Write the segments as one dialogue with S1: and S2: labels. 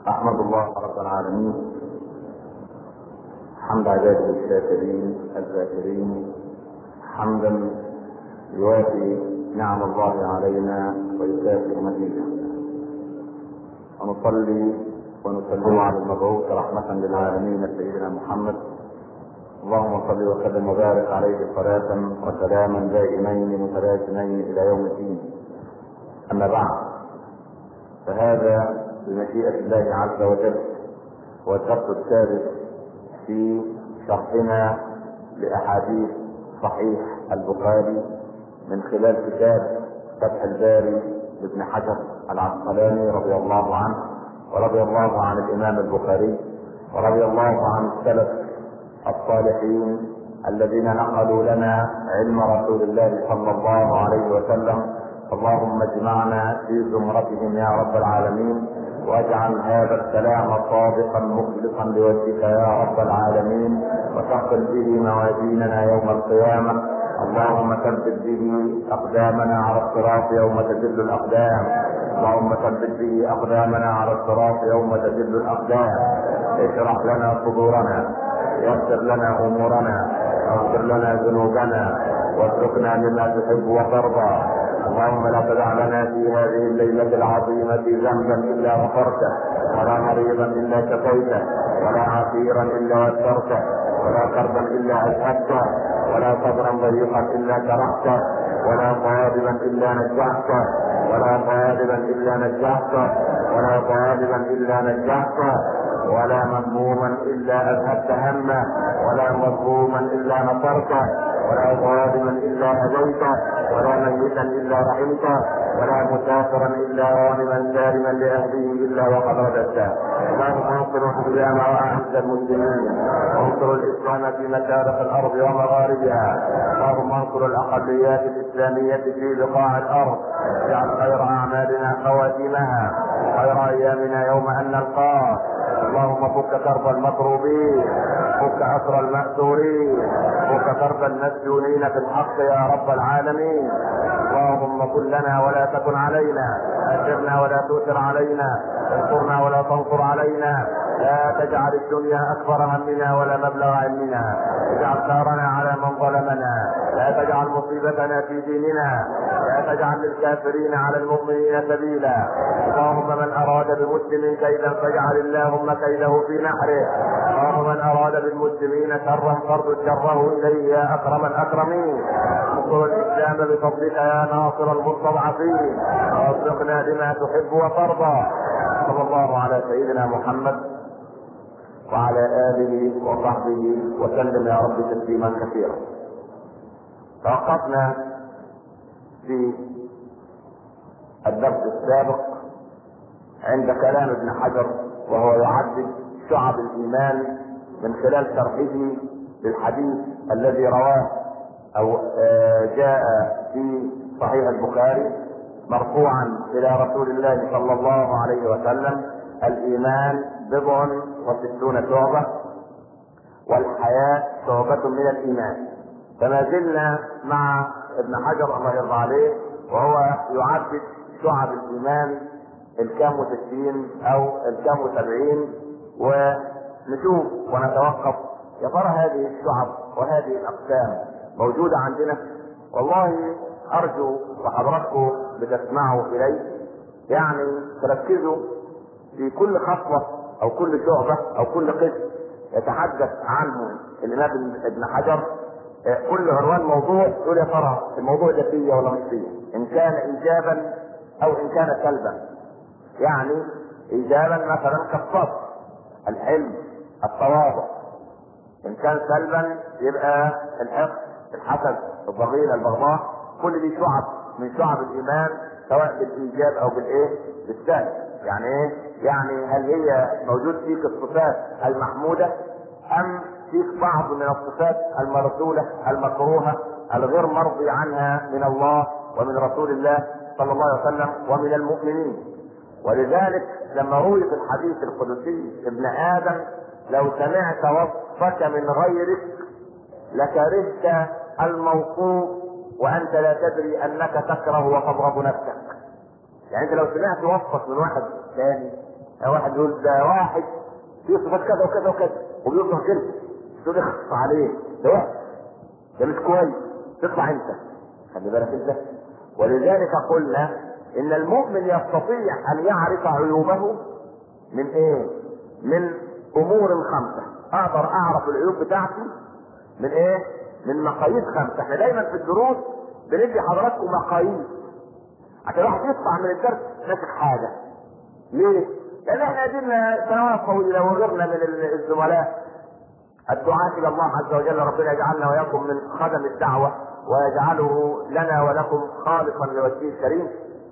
S1: احمد الله رب العالمين حمد عباده الشاكرين الذاكرين حمدا يوافي نعم الله علينا ويكافئ مزيدا ونصلي ونسلم على المبعوث رحمة للعالمين سيدنا محمد اللهم صل وسلم وبارك عليه صلاة وسلاما دائمين متلازمين إلى يوم الدين أما بعد فهذا بمشيئة الله عز وجل هو الدرس الثالث في شرحنا لأحاديث صحيح البخاري من خلال كتاب فتح الباري لابن حجر العسقلاني رضي الله عنه ورضي الله عن الإمام البخاري ورضي الله عن السلف الصالحين الذين نقلوا لنا علم رسول الله صلى الله عليه وسلم اللهم اجمعنا في زمرتهم يا رب العالمين واجعل هذا الكلام صادقا مخلصا لوجهك يا رب العالمين وتقبل به موازيننا يوم القيامه اللهم ثبت به اقدامنا على الصراط يوم تزل الاقدام اللهم ثبت به اقدامنا على الصراط يوم تزل الاقدام اشرح لنا صدورنا يسر لنا امورنا اغفر لنا ذنوبنا واتركنا مما تحب وترضى اللهم لا تدع لنا في هذه الليلة العظيمة ذنبا إلا غفرته ولا مريضا إلا شفيته ولا عسيرا إلا يسرته ولا كربا إلا أذهبته ولا صبرا ضيقا إلا كرهته ولا طالبا إلا نجحته ولا طالبا إلا نجحته ولا طالبا إلا نجحته ولا مذموما الا اذهبت همه ولا مظلوما الا نصرته ولا ظالما الا هديته ولا ميتا الا رحمته ولا مسافرا الا غانما سالما لاهله الا وقد رددته اللهم انصر الاسلام واعز المسلمين وانصر الاسلام في مشارق الارض ومغاربها اللهم انصر الاقليات الاسلاميه في بقاع الارض اجعل خير اعمالنا خواتمها خير ايامنا يوم ان نلقاه اللهم فك كرب المكروبين فك اسر المأسورين فك كرب المسجونين في الحق يا رب العالمين اللهم كن لنا ولا تكن علينا اجرنا ولا تؤثر علينا انصرنا ولا تنصر علينا لا تجعل الدنيا اكبر همنا ولا مبلغ علمنا اجعل ثارنا على من ظلمنا لا تجعل مصيبتنا في ديننا لا تجعل للكافرين على المؤمنين سبيلا اللهم من اراد بمسلم كيدا فاجعل اللهم كيده في نحره اللهم من اراد بالمسلمين شرا فرد شره اليه يا اكرم الاكرمين انصر الاسلام بفضلك يا ناصر المستضعفين ووفقنا لما تحب وترضى صلى الله على سيدنا محمد وعلى اله وصحبه وسلم يا رب تسليما كثيرا توقفنا في الدرس السابق عند كلام ابن حجر وهو يعدد شعب الايمان من خلال شرحه للحديث الذي رواه او جاء في صحيح البخاري مرفوعا الى رسول الله صلى الله عليه وسلم الايمان بضع وستون شعبه والحياء شعبة من الايمان فما زلنا مع ابن حجر الله يرضى عليه وهو يعدد شعب الايمان الكام وستين او الكام وسبعين ونشوف ونتوقف يا ترى هذه الشعب وهذه الاقسام موجوده عندنا والله ارجو وحضراتكم بتسمعوا الي يعني تركزوا في كل خطوه او كل شعبه او كل قسم يتحدث عنه الامام ابن حجر كل عنوان موضوع يقول يا ترى الموضوع ده فيا ولا مش فيا ان كان ايجابا او ان كان سلبا يعني ايجابا مثلا كالصبر الحلم التواضع ان كان سلبا يبقى الحقد الحسد الضغينه البغضاء كل دي شعب من شعب الايمان سواء بالايجاب او بالايه بالسلب يعني ايه يعني هل هي موجود فيك الصفات المحموده ام فيك بعض من الصفات المرسوله المكروهه الغير مرضي عنها من الله ومن رسول الله صلى الله عليه وسلم ومن المؤمنين ولذلك لما روي في الحديث القدسي ابن ادم لو سمعت وصفك من غيرك لكرهت الموصوف وانت لا تدري انك تكره وتضرب نفسك يعني انت لو سمعت وصفك من واحد ثاني واحد يقول ده واحد فيه صفات كذا وكذا وكذا وبيظهر كده تقول اخص عليه ده وحش ده مش كويس تطلع انت خلي بالك انت ولذلك قلنا ان المؤمن يستطيع ان يعرف عيوبه من ايه من امور خمسه اقدر اعرف العيوب بتاعتي من ايه من مقاييس خمسه احنا دايما في الدروس بندي حضراتكم مقاييس عشان الواحد يطلع من الدرس ماسك حاجه ليه؟ لان احنا قدمنا سنوات طويله وغيرنا من الزملاء الدعاة الى الله عز وجل ربنا يجعلنا واياكم من خدم الدعوه ويجعله لنا ولكم خالصا لوجهه الكريم.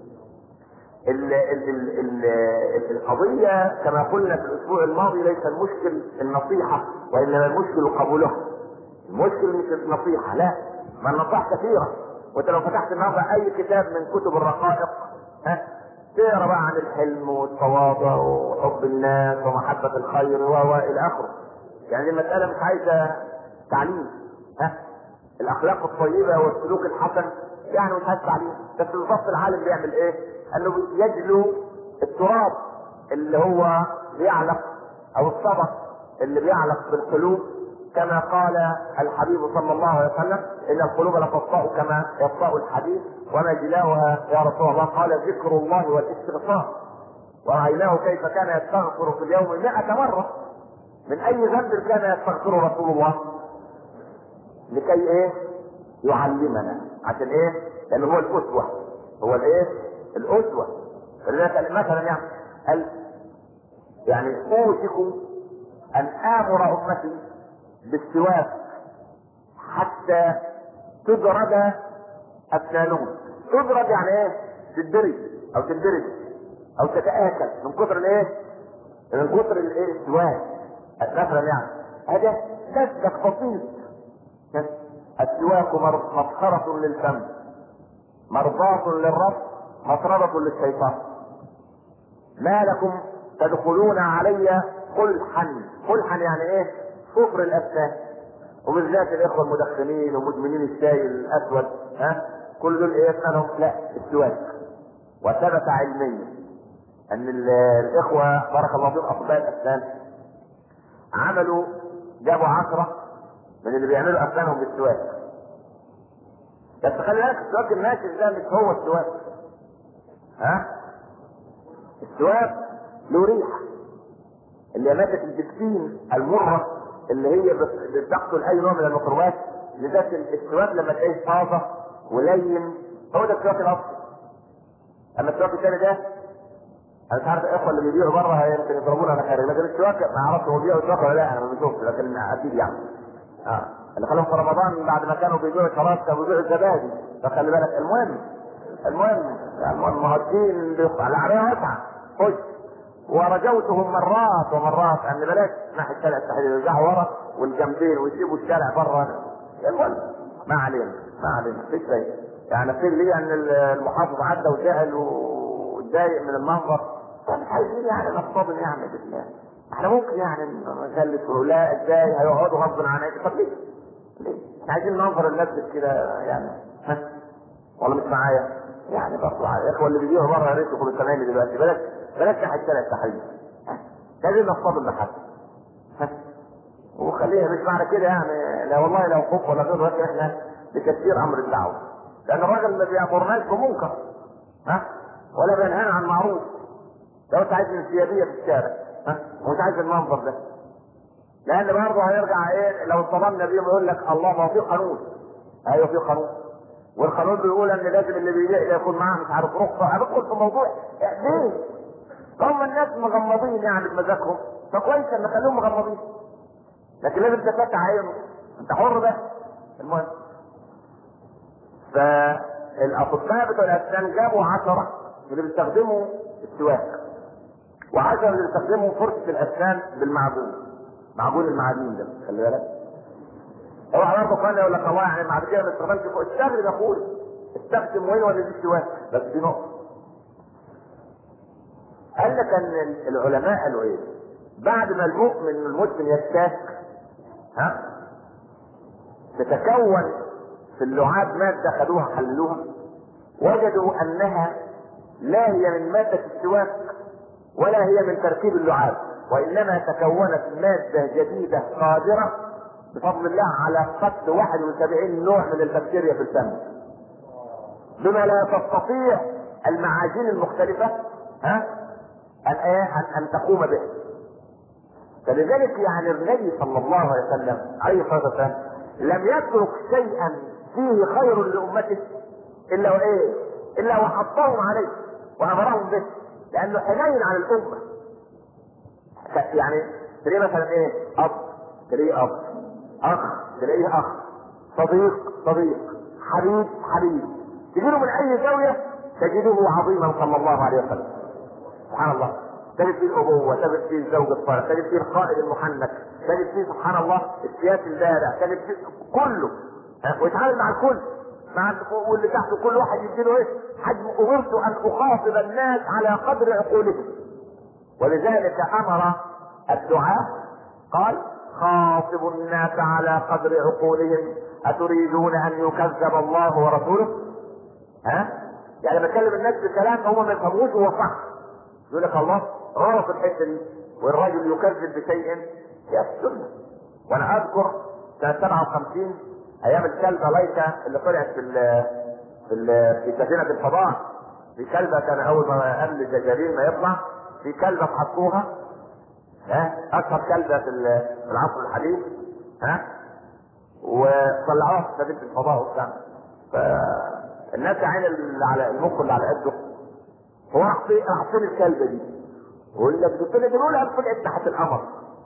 S1: ال ال ال ال القضية كما قلنا في الأسبوع الماضي ليس المشكل النصيحة وإنما المشكل قبولها. المشكل مش النصيحة لا ما النصائح كثيرة وأنت لو فتحت النهارده أي كتاب من كتب الرقائق ها تقرا بقى عن الحلم والتواضع وحب الناس ومحبة الخير وإلى آخره. يعني المسألة مش عايزة تعليم ها الأخلاق الطيبة والسلوك الحسن يعني مش عايز تعليم بس بالظبط العالم بيعمل إيه؟ انه يجلو التراب اللي هو بيعلق او الصدق اللي بيعلق في القلوب كما قال الحبيب صلى الله عليه وسلم ان القلوب لتطفأ كما يطفأ الحديد وما جلاؤها يا رسول الله قال ذكر الله والاستغفار ورأيناه كيف كان يستغفر في اليوم مئة مرة من أي ذنب كان يستغفره رسول الله لكي إيه؟ يعلمنا عشان إيه؟ لأنه هو الأسوة هو الإيه؟ الأسوة فلذلك مثلا يعني قال يعني أوشك أن آمر أمتي بالسواك حتى تدرج أسنانهم تدرج يعني إيه؟ تدرج أو تندرج أو تتآكل من كثر الإيه؟ من كثر الإيه؟ السواك مثلا يعني هذا مسلك بسيط السواك مسخرة للفم مرضاة للرب مطردة للشيطان ما لكم تدخلون علي قلحا قلحا يعني ايه صفر الاسنان وبالذات الاخوه المدخنين ومدمنين الشاي الاسود ها كل دول ايه اسنانهم لا السواك وثبت علميا ان الاخوه بارك الله فيهم اطباء الاسنان عملوا جابوا عشرة من اللي بيعملوا اسنانهم بالسواك بس خلي بالك السواك الناشف ده مش هو السواك ها السواك له ريحه اللي مادة الدكتين المرة اللي هي بتقتل اي نوع من الميكروبات لذات السواك لما تلاقيه طازة ولين هو ده السواك الاصلي اما السواك الثاني ده انا مش عارف الاخوه اللي بيبيعوا بره يمكن يضربونا على خير لكن السواك ما اعرفش هو بيبيعوا السواك ولا لا انا ما بشوفش لكن اكيد يعني اه اللي خلاهم في رمضان بعد ما كانوا بيبيعوا شراب كانوا بيبيعوا الزبادي فخلي بالك المهم المهم المهم ما هو الدين العربيه واسعه خش ورجوتهم مرات ومرات ان بلاش ناحيه الشارع التحرير يرجعوا ورا والجنبين ويسيبوا الشارع بره المهم ما علينا ما علينا مفيش شيء يعني في لي ان المحافظ عدى وزعل واتضايق من المنظر فمش عايزين يعني نصطدم يعني بالله احنا ممكن يعني نخلي لا ازاي هيقعدوا غصب عنك طب ليه؟ ليه؟ احنا عايزين ننظر المسجد كده يعني ها ولا مش معايا؟ يعني برضه الاخوه اللي بيجيبوا بره يا ريت يكونوا سامعيني دلوقتي بلاش بلاش ناحيه الشارع التحرير لازم نصطدم بحد وخليها مش معنى كده يعني لا والله لو خوف ولا غيره لكن احنا بتكثير امر الدعوه لان الراجل ما بيامرناش بمنكر ها ولا بينهانا عن معروف لو انت عايز انسيابيه في الشارع ها ومش عايز المنظر ده لان برضه هيرجع ايه لو اصطدمنا بيهم يقول لك الله ما هو في قانون ايوه في قانون والقانون بيقول ان لازم اللي بيبيع يكون معاه مش عارف رخصه هندخل في موضوع ليه؟ هم الناس مغمضين يعني بمزاجهم فكويس ان نخليهم مغمضين لكن لازم تفتح عينه انت حر بقى المهم فالاطباء بتوع الاسنان جابوا عشرة اللي بيستخدموا السواك وعشرة اللي بيستخدموا فرشة الاسنان بالمعجون معجون المعادين ده خلي بالك اوعى برضه كان يقول لك الله يعني بعد كده ما استخدمش فوق استخدم يا اخويا استخدم وين ولا دي السواك بس دي نقطة قال لك ان العلماء قالوا ايه؟ بعد ما المؤمن المسلم يستاك ها تتكون في اللعاب مادة خدوها حللوها وجدوا انها لا هي من مادة السواك ولا هي من تركيب اللعاب وانما تكونت ماده جديده قادره بفضل الله على قتل 71 نوع من البكتيريا في الفم بما لا تستطيع المعاجين المختلفه ها ان ايه ان, أن تقوم به فلذلك يعني النبي صلى الله عليه وسلم عليه الصلاه والسلام لم يترك شيئا فيه خير لامته الا وايه؟ الا وحطهم عليه وامرهم به لانه حنين على الامه يعني تلاقيه مثلا ايه؟ اب تلاقيه اب اخ تلاقيه اخ صديق صديق حبيب حبيب تجيله من اي زاويه تجده عظيما صلى الله عليه وسلم سبحان الله تجد فيه الابوه تجد فيه الزوج الصالح تجد فيه القائد المحنك تجد فيه سبحان الله السياسي البارع تجد فيه كله ويتعامل مع الكل مع واللي تحته كل واحد يديله ايه حجم امرت ان اخاطب الناس على قدر عقولهم ولذلك امر الدعاء قال خاطبوا الناس على قدر عقولهم اتريدون ان يكذب الله ورسوله ها يعني بكلم الناس بكلام هم ما يفهموش هو صح يقول لك الله غلط الحته دي والرجل يكذب بشيء هي السنه وانا اذكر سنه 57 ايام الكلبه ليكا اللي طلعت في ال في ال في سفينه الفضاء في كلبه كان اول ما قبل الجزائريين ما يطلع في كلبه حطوها ها اشهر كلبه في العصر الحديث ها وطلعوها في سفينه الفضاء وبتاع فالناس عين اللي على المخ اللي على قده هو راح فين راح فين الكلبه دي؟ يقول لك دي طلعت الاولى طلعت تحت القمر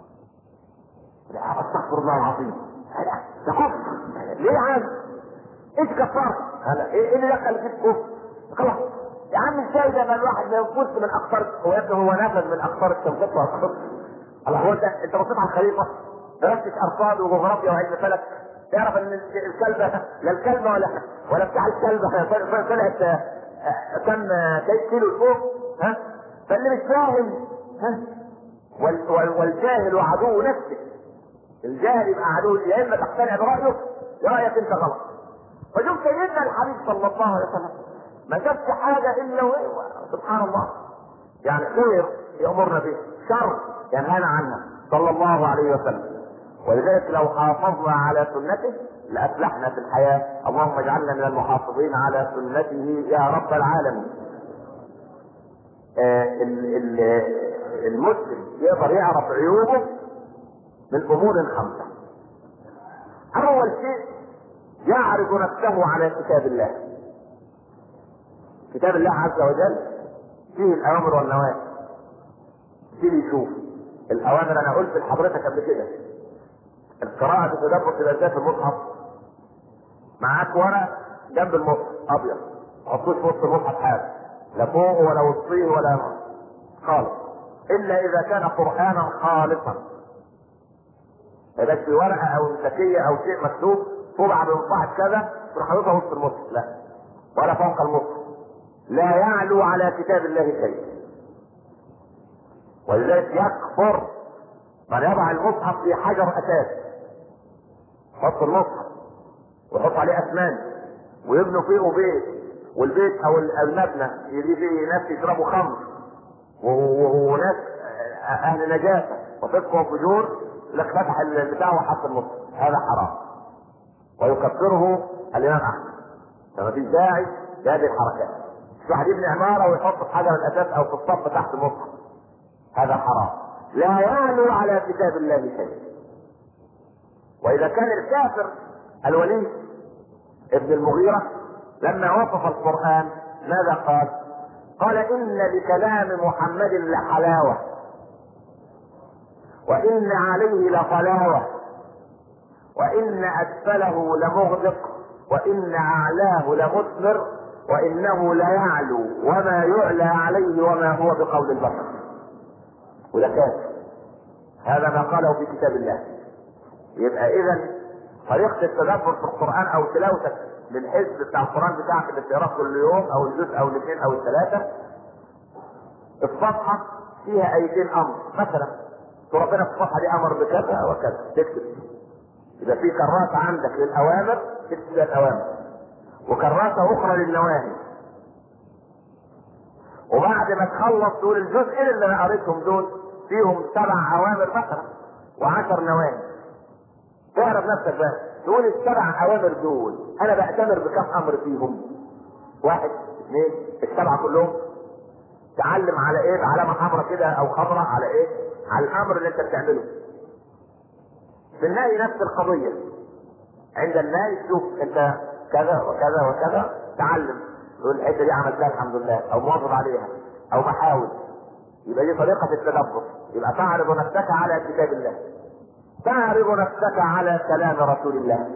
S1: لا استغفر الله العظيم ده كفر ليه يا عم؟ ايش كفرت؟ هلا ايه اللي دخل فيك كفر؟ خلاص يا عم ازاي ده ما الواحد ما ينفذ من اقطار هو يا ابني هو نفذ من اقطار الشمسات والارض الله هو انت انت بصيت على الخريطه درست ارصاد وجغرافيا وعلم فلك تعرف ان الكلبه لا الكلبه ولا ولا بتاع الكلبه طلعت كم كيلو فوق ها فاللي مش فاهم ها وال وال والجاهل عدو نفسه الجاهل يبقى عدو يا اما تقتنع برايه يا رايك انت غلط فشوف سيدنا الحبيب صلى الله عليه وسلم ما شافش حاجه الا وهو سبحان الله يعني خير يامرنا به شر ينهانا عنها صلى الله عليه وسلم ولذلك لو حافظنا على سنته لافلحنا في الحياه اللهم اجعلنا من المحافظين على سنته يا رب العالمين آه المسلم يقدر يعرف عيوبه من امور خمسه اول شيء يعرض نفسه على كتاب الله كتاب الله عز وجل فيه الاوامر والنواهي يبتدي يشوف الاوامر انا قلت لحضرتك قبل كده القراءة تتدبر تبقى ازاي في المصحف معاك ورق جنب المصحف ابيض ما تحطوش في وسط المصحف حاجه لا فوق ولا وسطيه ولا خالص الا اذا كان قرانا خالصا ما يبقاش في ورقه او مسكيه او شيء مكتوب طبعه بمصحف كذا تروح حاططها وسط المصحف لا ولا فوق المصحف لا يعلو على كتاب الله شيء ولذلك يكفر من يضع المصحف في حجر اساس يحط المصحف ويحط عليه اسنان ويبنوا فيه بيت والبيت او المبنى يجي فيه ناس يشربوا خمر وناس اهل نجاسه وفسق وفجور لك فتح البتاع وحط المصحف هذا حرام ويكفره الامام احمد فما فيش داعي لهذه الحركات مش واحد يبني عماره ويحط في حجر الاساس او في الصف تحت المصحف هذا حرام لا يعلو على كتاب الله شيء واذا كان الكافر الولي ابن المغيرة لما وصف القرآن ماذا قال قال ان لكلام محمد لحلاوة وان عليه لطلاوة وان اسفله لمغدق وان اعلاه لمثمر وانه ليعلو وما يعلى عليه وما هو بقول البشر وده كافر هذا ما قاله في كتاب الله يبقى اذا طريقة التدبر في القرآن او تلاوتك للحزب بتاع القرآن بتاعك اللي بتقراه كل يوم او الجزء او الاثنين او الثلاثة الصفحة فيها ايتين امر مثلا ربنا في الصفحة دي امر بكذا وكذا تكتب اذا في كراسة عندك للاوامر تكتب الاوامر وكراسة اخرى للنواهي وبعد ما تخلص تقول الجزئين اللي انا قريتهم دول فيهم سبع اوامر مثلا وعشر نواهي تعرف نفسك بقى تقول السبع اوامر دول انا بأتمر بكم امر فيهم واحد اثنين السبعه كلهم تعلم على ايه بعلامه حمراء كده او خضراء على ايه على الامر اللي انت بتعمله في النهي نفس القضيه عند النهي شوف انت كذا وكذا وكذا تعلم تقول الحته دي عملتها الحمد لله او مواظب عليها او بحاول يبقى دي طريقه التدبر يبقى تعرض نفسك على كتاب الله تعرض نفسك على كلام رسول الله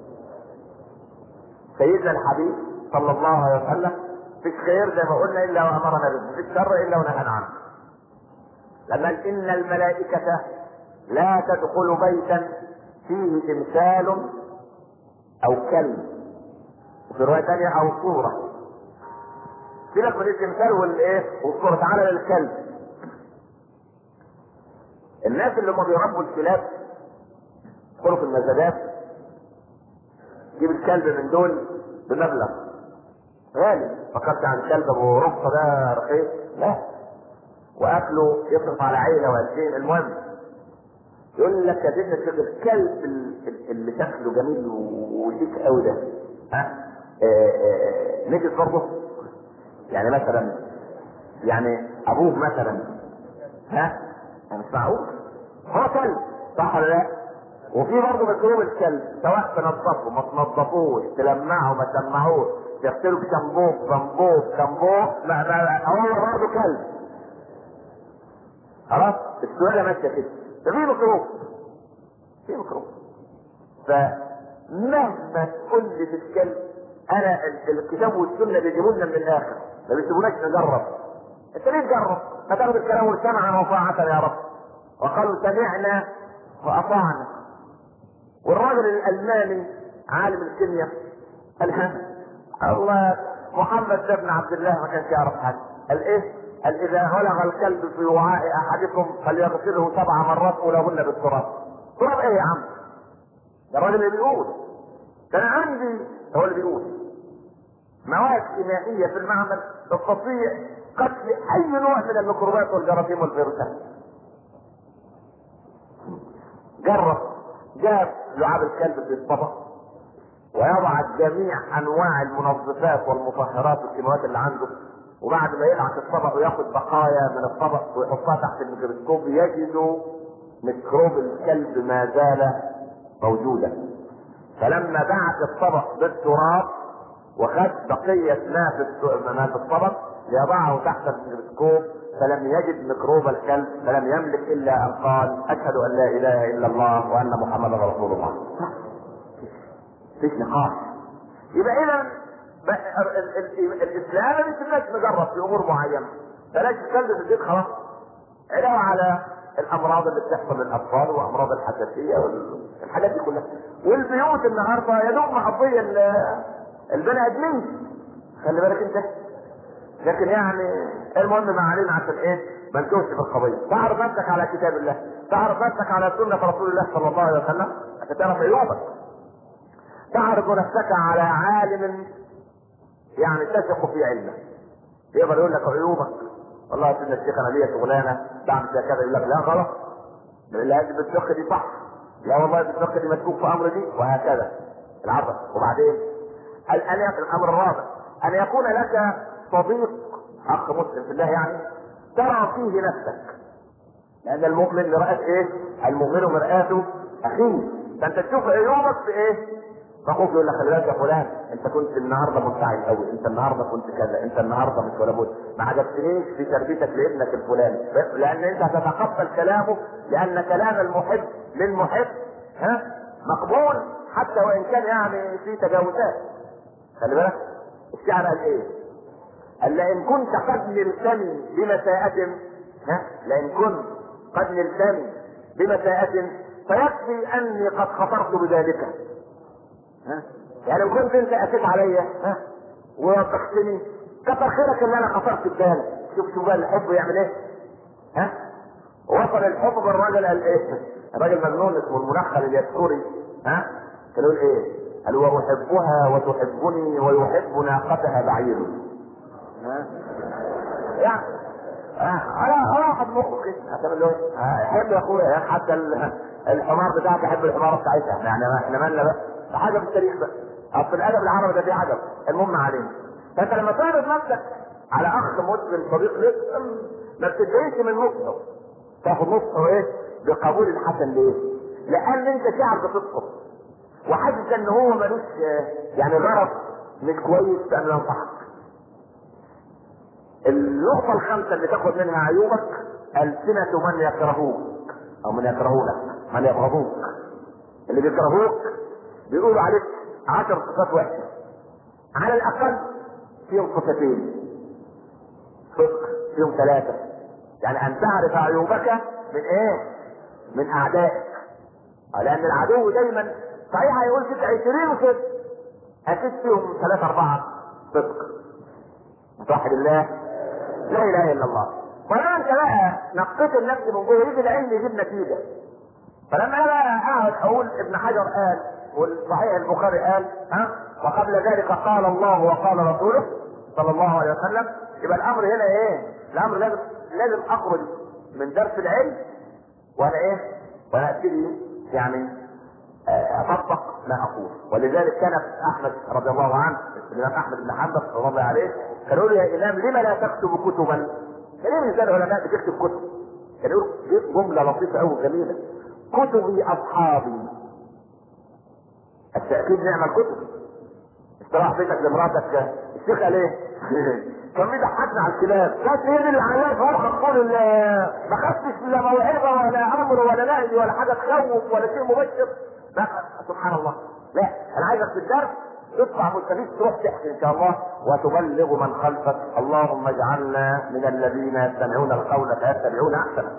S1: سيدنا الحبيب صلى الله عليه وسلم في خير زي ما قلنا الا وامرنا به في الشر الا ونهانا عنه لما ان الملائكه لا تدخل بيتا فيه تمثال او كلب وفي روايه ثانيه او صوره سيبك من التمثال والايه والصوره تعالى للكلب الناس اللي هم بيربوا الكلاب يدخلوا في المزادات جيب الكلب من دول بمبلغ غالي فكرت عن كلب ابو رخصه ده رخيص لا واكله يصرف على عيله وعشرين المهم يقول لك يا سيدنا الشيخ الكلب اللي شكله جميل وشيك قوي ده ها نجد برضه يعني مثلا يعني ابوه مثلا ها يعني مش معقول هو كلب صح ولا لا؟ وفي برضه مكروه الكلب سواء تنظفه ما تنظفوش تلمعه ما تلمعوش تغسله بشامبوه بامبوه شامبوه ما ما هو برضه كلب خلاص السؤال ماشيه كده ففي مكروه في مكروه فمهما تقول لي في الكلب انا الكتاب والسنه بيجيبوا لنا من الاخر ما بيسيبوناش نجرب انت ليه تجرب؟ ما تاخد الكلام سمعا وطاعة يا رب وقالوا سمعنا واطعنا والراجل الالماني عالم الكيمياء قال ها الله محمد ده ابن عبد الله ما كانش يعرف حاجه قال ايه؟ قال اذا ولغ الكلب في وعاء احدكم فليغسله سبع مرات ولهن بالتراب تراب ايه يا عم؟ ده الراجل اللي بيقول ده انا عندي هو اللي بيقول مواد كيميائيه في المعمل تستطيع قتل اي نوع من الميكروبات والجراثيم والفيروسات جرب جاب لعاب الكلب في الطبق ويضع جميع انواع المنظفات والمطهرات والكيماويات اللي عنده وبعد ما يلعق الطبق وياخد بقايا من الطبق ويحطها تحت الميكروسكوب يجد ميكروب الكلب ما زال موجودا فلما بعت الطبق بالتراب وخد بقية ما في ما في الطبق ليضعه تحت الميكروسكوب فلم يجد ميكروب الكلب فلم يملك الا ان قال اشهد ان لا اله الا الله وان محمدا رسول الله. فيش نقاش. يبقى اذا الاسلام ما بيسيبناش نجرب في امور معينه. بلاش الكلب في البيت خلاص. علاوه على الامراض اللي بتحصل للاطفال وامراض الحساسيه والحاجات دي كلها. والبيوت النهارده يا دوب مقضيه البني ادمين. خلي بالك انت لكن يعني المهم ما علينا عشان ايه ما نتوهش في القضيه تعرف نفسك على كتاب الله تعرف نفسك على سنه رسول الله صلى الله عليه وسلم عشان تعرف عيوبك تعرض نفسك على عالم يعني تثق في علمه يقدر يقول لك عيوبك والله يا سيدنا الشيخ انا ليا شغلانه بعمل فيها كذا يقول لك لا غلط لا دي بالفقه دي صح لا والله بالفقه دي مشكوك في امر دي وهكذا العبث وبعدين ان الامر الرابع ان يكون لك صديق اخ مسلم في الله يعني ترى فيه نفسك لان المؤمن مرآة ايه؟ المؤمن مرآته اخيه فانت تشوف عيوبك في ايه؟ فاخوك يقول لك خلي بالك يا فلان انت كنت النهارده منفعل قوي انت النهارده كنت كذا انت النهارده مش ولا بد ما عجبتنيش في تربيتك لابنك الفلاني لان انت هتتقبل كلامه لان كلام المحب للمحب ها مقبول حتى وان كان يعني في تجاوزات خلي بالك الشعر قال ايه؟ قال لئن كنت قد نلتني بمساءة ها لئن كنت قد نلتني بمساءة فيكفي اني قد خطرت بذلك ها يعني لو كنت انت اتيت عليا ها ووبختني كتر خيرك ان انا خطرت ببالك شوف شوف بقى الحب يعمل ايه ها وصل الحب بالراجل قال ايه الراجل مجنون اسمه المنخل اليسوري ها كان يقول ايه قال واحبها وتحبني ويحب ناقتها بعير ها يعني آه، انا واحد مخه كده هتعمل له ايه؟ آه، يحب يا اخويا يعني حتى ال- الحمار بتاعك يحب الحمار بتاعتها يعني ما- احنا مالنا بقى ده حاجه في التاريخ بقى اصل الادب العربي ده فيه عجب المهم علينا فانت لما تعرض نفسك على اخ مسلم صديق لك ما بتدعيش من نصه تاخد نصه ايه؟ بقبول الحسن ليه؟ لان انت شاعر بصدقه وحاسس ان هو ملوش آه، يعني غرض مش كويس في ان ينصحك النقطة الخامسة اللي تاخد منها عيوبك ألسنة من يكرهوك أو من يكرهونك من يبغضوك اللي بيكرهوك بيقولوا عليك عشر صفات وحشة على الأقل فيهم صفتين صدق فيهم ثلاثة يعني أن تعرف عيوبك من إيه؟ من أعدائك آه، لأن العدو دايما صحيح هيقول فيك 20 صدق أكيد فيهم ثلاثة أربعة صدق توحد الله لا اله الا الله ولما انت بقى نقيت النفس من جوه يجي العلم يجيب نتيجه فلما انا بقى اقعد اقول ابن حجر قال والصحيح البخاري قال ها وقبل ذلك قال الله وقال رسوله صلى الله عليه وسلم يبقى الامر هنا ايه؟ الامر لازم لازم اخرج من درس العلم وانا ايه؟ وانا ابتدي يعني آه، اطبق ما اقول ولذلك كان احمد رضي الله عنه الامام احمد بن حنبل رضي الله عليه كانوا يقولوا يا امام لما لا تكتب كتبا؟ كان ايه مثال العلماء بتكتب كتب؟ كان يقول جمله لطيفه قوي جميله كتبي اصحابي التاكيد نعم الكتب استراح بيتك لمراتك الشيخ قال ايه؟ كان بيضحكنا على الكلاب كانت هي دي اللي عليها فرحه تقول ال- ما خدتش لا موعظه ولا امر ولا نهي ولا حاجه تخوف ولا شيء مبشر لا سبحان الله لا انا عايزك في الدرس تطلع مستفيد تروح تحكي ان شاء الله وتبلغ من خلفك اللهم اجعلنا من الذين يستمعون القول فيتبعون احسنه.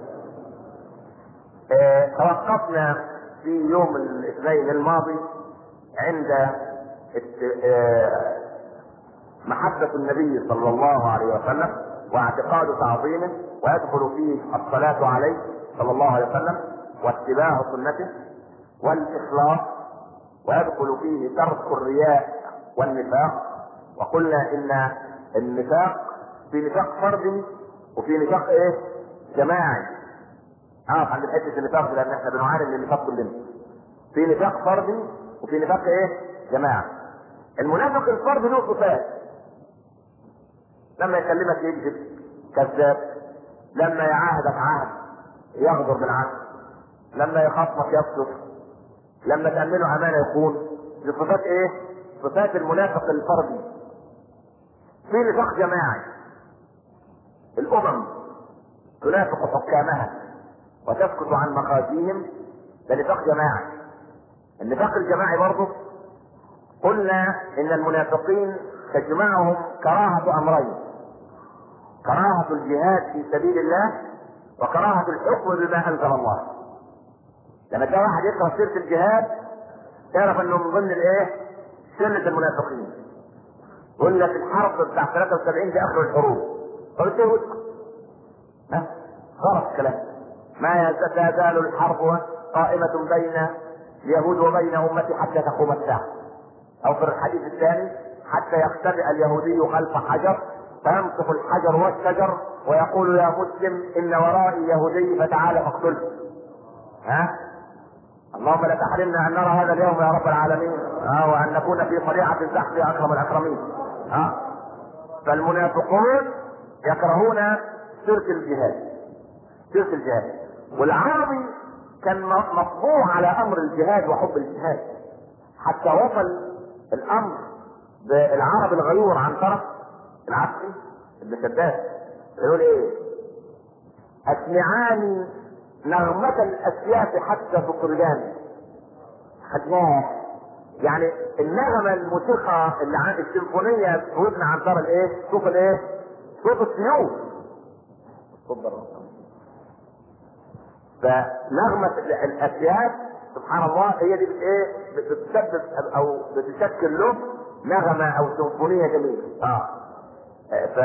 S1: آه، توقفنا في يوم الاثنين الماضي عند الت- آه، محبة النبي صلى الله عليه وسلم واعتقاد تعظيمه ويدخل فيه الصلاة عليه صلى الله عليه وسلم واتباع سنته والإخلاص ويدخل فيه ترك الرياء والنفاق وقلنا إن النفاق في نفاق فردي وفي نفاق ايه؟ جماعي. اه عند حته النفاق دي، لان احنا بنعاني من النفاق كلنا. في نفاق فردي وفي نفاق ايه؟ جماعي. المنافق الفردي له صفات. لما يكلمك يكذب كذاب لما يعاهدك عهد يغدر بالعهد لما يخاصمك يصدق لما تأمنه أمانة يكون دي صفات إيه؟ صفات المنافق الفردي في نفاق جماعي الأمم تنافق حكامها وتسكت عن مخازيهم ده نفاق جماعي النفاق الجماعي برضه قلنا ان المنافقين تجمعهم كراهة امرين كراهة الجهاد في سبيل الله وكراهة الحكم بما انزل الله لما تلاقي واحد يكره سيرة الجهاد تعرف انه من ضمن الايه؟ سنة المنافقين يقول لك الحرب بتاع 73 دي اخر الحروب قلت له ها غلط الكلام ما تزال الحرب قائمة بين اليهود وبين امتي حتى تقوم الساعة او في الحديث الثاني حتى يختبئ اليهودي خلف حجر فينطق الحجر والشجر ويقول يا مسلم ان ورائي يهودي فتعال فاقتله ها اللهم لا تحرمنا ان نرى هذا اليوم يا رب العالمين ها وان نكون في طليعه الزحف يا اكرم الاكرمين ها فالمنافقون يكرهون سيرة الجهاد سيرة الجهاد والعربي كان مطبوع على امر الجهاد وحب الجهاد حتى وصل الامر بالعرب الغيور عن طرف العسكري ابن شداد يقول ايه اسمعاني نغمة الاسياف حتى تطردان خدناها يعني النغمة الموسيقى اللي عن السيمفونية في ودن عن طرف الايه؟ صوت الايه؟ صوت السيوف صوت الرسول فنغمة الاسياف سبحان الله هي دي بت ايه بتسبب او بتشكل له نغمة او سيمفونية جميلة اه ف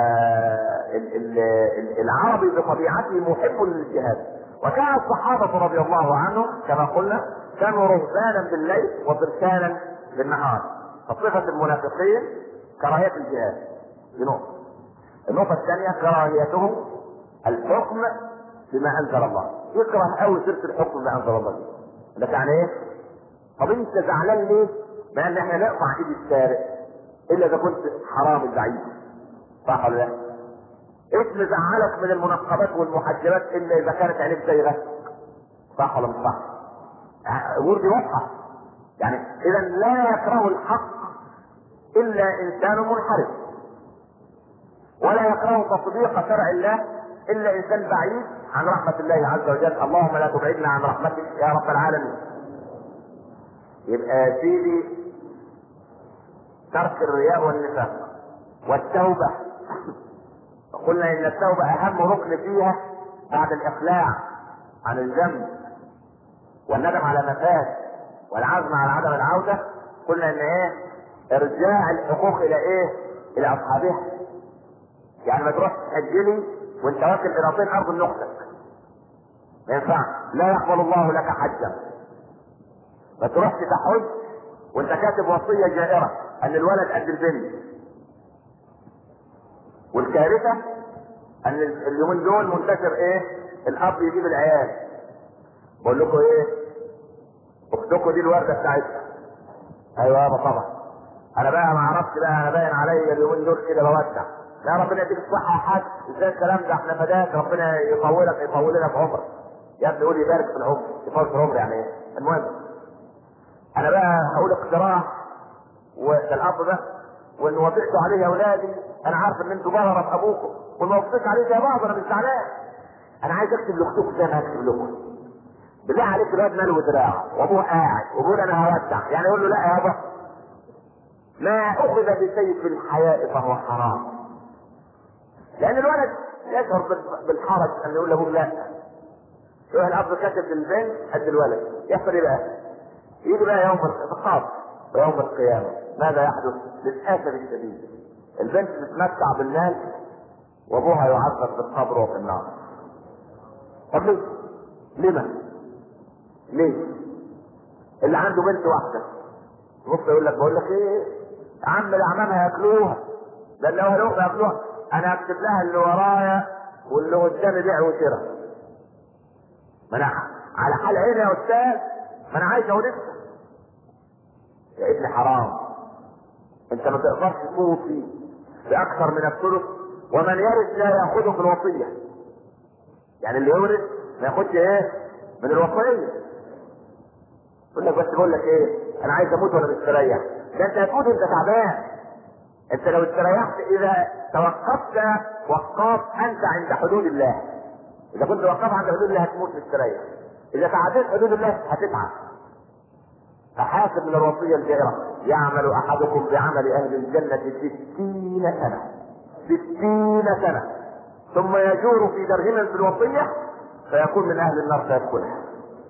S1: العربي بطبيعته محب للجهاد وكان الصحابة رضي الله عنهم كما قلنا كانوا رهبانا بالليل وفرسانا بالنهار فصفة المنافقين كراهية الجهاد دي نقطة النقطة الثانية كراهيته الحكم بما أنزل الله يكره قوي سيرة الحكم بما أنزل الله دي لك يعني إيه؟ طب أنت زعلان ليه؟ مع إن إحنا نقطع إيد السارق إلا إذا كنت حرام البعيد صح ولا لا؟ اسم زعلك من المنقبات والمحجبات إلا إذا كانت عينيك زيغة صح ولا مش صح؟ الأمور دي واضحة يعني إذا لا يكره الحق إلا إنسان منحرف ولا يكره تطبيق شرع الله الا انسان بعيد عن رحمه الله عز وجل اللهم لا تبعدنا عن رحمتك يا رب العالمين يبقى يا سيدي ترك الرياء والنفاق والتوبه قلنا ان التوبه اهم ركن فيها بعد الاقلاع عن الذنب والندم على ما فات والعزم على عدم العوده قلنا ان ايه ارجاع الحقوق الى ايه الى اصحابها يعني ما تروح تسجلي وانت واكل قراطين ارض من اختك ما ينفعش لا يقبل الله لك حجا ما تروحش تحج وانت كاتب وصيه جائره ان الولد قد البنت والكارثه ان اليومين دول منتشر ايه الاب يجيب العيال بقول لكم ايه اختكم دي الورده بتاعتها ايوه يابا طبعا انا بقى ما اعرفش بقى انا باين عليا اليومين دول كده بودع لا ربنا يديك الصحة يا حاج ازاي الكلام ده احنا فداك ربنا يطولك يطول لك عمرك يا ابني قول يبارك في العمر يطول في العمر يعني ايه المهم انا بقى هقول اقتراح وده الاب ده وان وافقتوا عليه يا اولادي انا عارف ان انتوا بهرة في ابوكم وما وافقتش عليه زي بعض انا مش زعلان انا عايز اكتب لاختكم زي ما هكتب لكم بالله عليك الواد ماله ودراعه وابوه قاعد وبيقول انا هودع يعني يقول له لا يابا ما اخذ بسيف الحياء فهو حرام لان الولد يشعر بالحرج ان يقول لابوه لا يروح الاب كاتب للبنت قد الولد يحصل ايه بقى؟ يجي بقى يوم الخطاب ويوم القيامه ماذا يحدث؟ للاسف الشديد البنت تتمتع بالمال وابوها يعذب في القبر وفي النار طب ليه؟ لما؟ ليه؟ اللي عنده بنت واحده بص يقول لك بقول لك ايه؟ عم الاعمام هياكلوها ده اللي هو هياكلوها انا اكتب لها اللي ورايا واللي قدامي بيع وشراء ما انا على حال عيني يا استاذ ما انا عايز اورثها يا ابني حرام انت ما تقدرش توصي باكثر من الثلث ومن يرث لا ياخذه في الوصيه يعني اللي يورث ما ياخدش ايه من الوصيه يقول لك بس بقول لك ايه انا عايز اموت وانا مستريح ده انت هتموت انت تعبان انت لو استريحت اذا توقفت وقاف انت عند حدود الله اذا كنت وقفت عند حدود الله هتموت مستريح اذا تعديت حدود الله هتتعب فحاسب من الوصيه الجائره يعمل احدكم بعمل اهل الجنه ستين سنه ستين سنه ثم يجور في درهم في الوصيه فيكون من اهل النار فيدخلها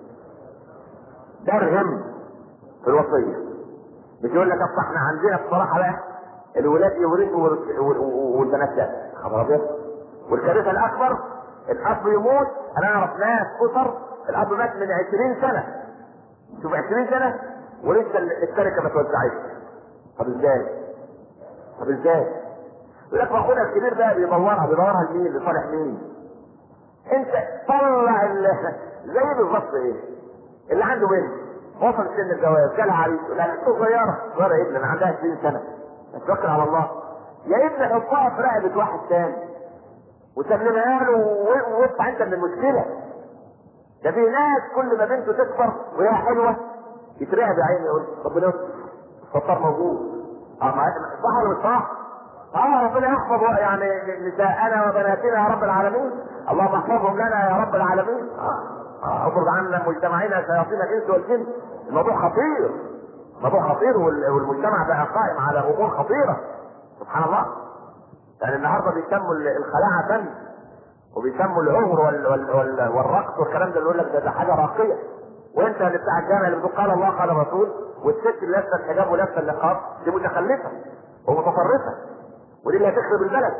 S1: درهم في الوصيه مش يقول لك اصل احنا عندنا بصراحه بقى الولاد يورثوا والبنات لا خبر ابيض والكارثه الاكبر الاب يموت انا اعرف ناس اسر الاب مات من 20 سنه شوف 20 سنه ولسه التركه ما توزعتش طب ازاي؟ طب ازاي؟ يقول لك اخونا الكبير بقى بيدورها بيدورها لمين؟ لصالح مين؟ انت طلع زي بالظبط ايه؟ اللي عنده بنت وصل سن الجواز جالها عريس لا انت صغيره صغيره ابن انا عندها 20 سنه اتوكل على الله يا ابني حطها في رقبه واحد تاني وسلمها له واطلع انت من المشكله ده في ناس كل ما بنته تكبر وهي حلوه يترعب يا عيني يقول ربنا يستر الستار موجود اه صح ولا مش صح؟ اه ربنا يحفظ يعني نساءنا وبناتنا يا رب العالمين اللهم احفظهم لنا يا رب العالمين اه افرض عنا مجتمعنا شياطين الانس والجن الموضوع خطير موضوع خطير والمجتمع بقى قائم على امور خطيره سبحان الله يعني النهارده بيسموا الخلاعه فن وبيسموا العمر وال وال وال والرقص والكلام ده اللي يقول لك ده, ده حاجه راقيه وانت اللي بتاع الجامع اللي بتقول قال الله قال الرسول والست اللي لابسه الحجاب ولابسه النقاب دي متخلفه ومتطرفه ودي اللي هتخرب البلد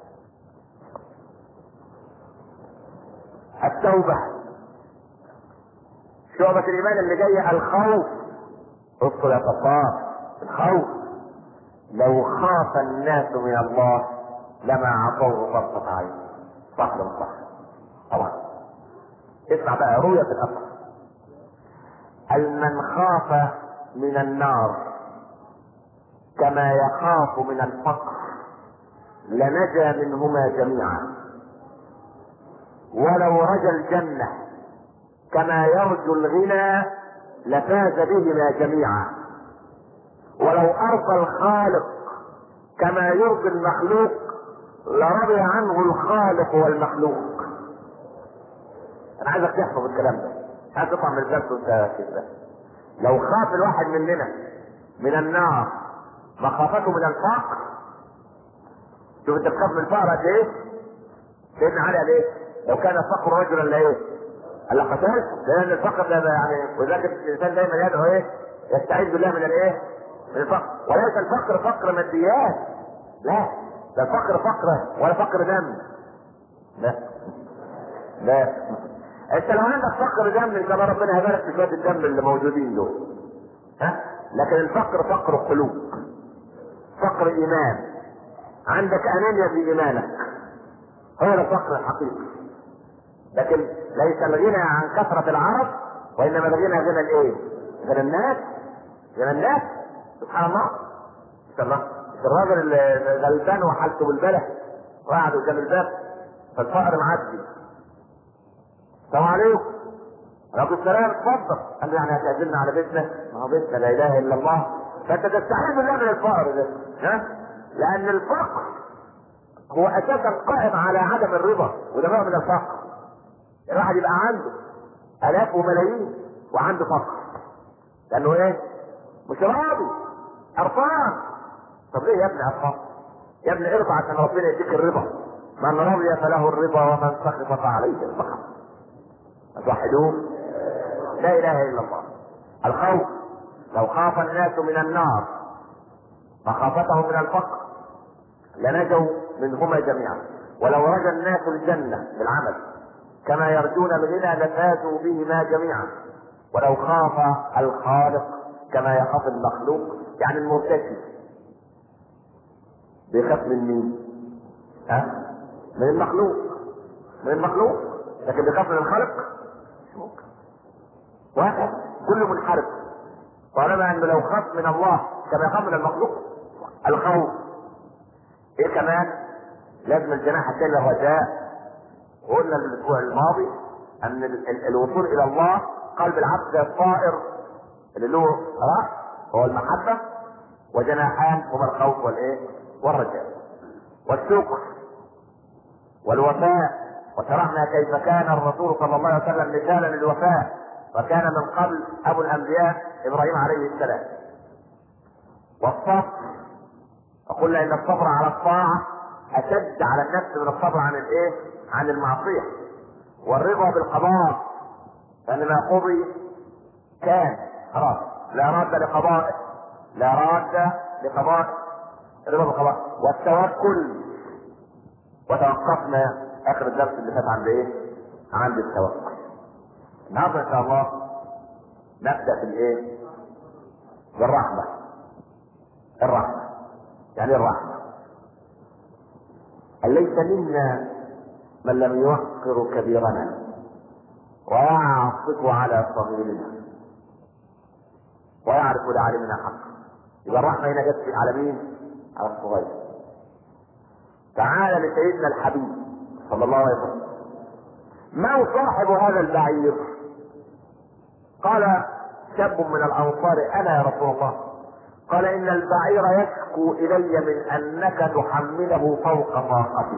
S1: التوبه شعبة الإيمان اللي جاية الخوف اذكر يا صفار الخوف لو خاف الناس من الله لما عطوه طرفة عين صح ولا صح طبعا اسمع بقى رؤية الأثر المن خاف من النار كما يخاف من الفقر لنجا منهما جميعا ولو رجا الجنة كما يرجو الغنى لفاز بهما جميعا ولو أرضى الخالق كما يرضي المخلوق لرضي عنه الخالق والمخلوق انا عايزك تحفظ الكلام ده عايز تطلع من الدرس وانت كده لو خاف الواحد مننا من النار مخافته من الفقر شوف انت بتخاف من الفقر قد ايه؟ سيدنا علي قال ايه؟ لو كان الفقر رجلا لايه؟ قال لك قتلت لان الفقر ده يعني ولذلك الانسان دايما يدعو ايه؟ يستعيذ بالله من الايه؟ من الفقر وليس الفقر فقر ماديات لا ده الفقر فقر ولا فقر دم لا لا انت لو عندك فقر دم ان شاء الله ربنا هيبارك في شويه الدم اللي موجودين دول ها لكن الفقر فقر قلوب فقر ايمان عندك انانيا في ايمانك هو ده الفقر الحقيقي لكن ليس الغنى عن كثرة العرب وإنما الغنى غنى الإيه؟ غنى الناس غنى الناس سبحان الله سبحان الله الراجل اللي غلبان وحالته بالبلد وقعد قدام الباب فالفقر معدي السلام عليكم عليكم السلام اتفضل قال له يعني هتعزمنا على بيتنا ما هو بيتنا لا اله الا الله فانت تستعيذ بالله من الفقر ده ها لان الفقر هو اساسا قائم على عدم الرضا وده نوع من الفقر الواحد يبقى عنده الاف وملايين وعنده فقر لانه ايه مش راضي قرفان طب ليه يا ابني قرفان يا ابني ارضى عشان ربنا يديك الرضا من رضي فله الرضا ومن سخط فعليه السخط توحدوه لا اله الا الله الخوف لو خاف الناس من النار مخافتهم من الفقر لنجوا منهما جميعا ولو رجا الناس الجنه بالعمل كما يرجون الغنى لفازوا بهما جميعا ولو خاف الخالق كما يخاف المخلوق يعني المرتكب بيخاف من مين؟ ها؟ من المخلوق من المخلوق لكن بيخاف من الخالق مش ممكن واحد كله منحرف طالما انه لو خاف من الله كما يخاف من المخلوق الخوف ايه كمان لازم الجناح الثاني الرجاء قلنا الاسبوع الماضي ان ال- ال- الوصول الى الله قلب العبد زي الطائر اللي له راس هو المحبه وجناحان هما الخوف والايه والرجاء والشكر والوفاء وشرحنا كيف كان الرسول صلى الله عليه وسلم مثالا للوفاء وكان من قبل ابو الانبياء ابراهيم عليه السلام والصبر وقلنا ان الصبر على الطاعه اشد على النفس من الصبر عن الايه؟ عن المعصيه والرضا بالقضاء لان ما قضي كان خلاص لا راد لقضائه لا راد لقضائه الرضا بالقضاء والتوكل وتوقفنا اخر الدرس اللي فات عند ايه؟ عند التوكل. النهارده ان شاء الله نبدا في الايه؟ بالرحمه. الرحمه. يعني إيه الرحمه. قال ليس منا من لم يوقر كبيرنا ويعطف على صغيرنا ويعرف لعالمنا حقا. يبقى الرحمه هنا جت على مين؟ على الصغير. تعال لسيدنا الحبيب صلى الله عليه وسلم من صاحب هذا البعير قال شاب من الانصار انا يا رسول الله قال ان البعير يشكو الي من انك تحمله فوق طاقته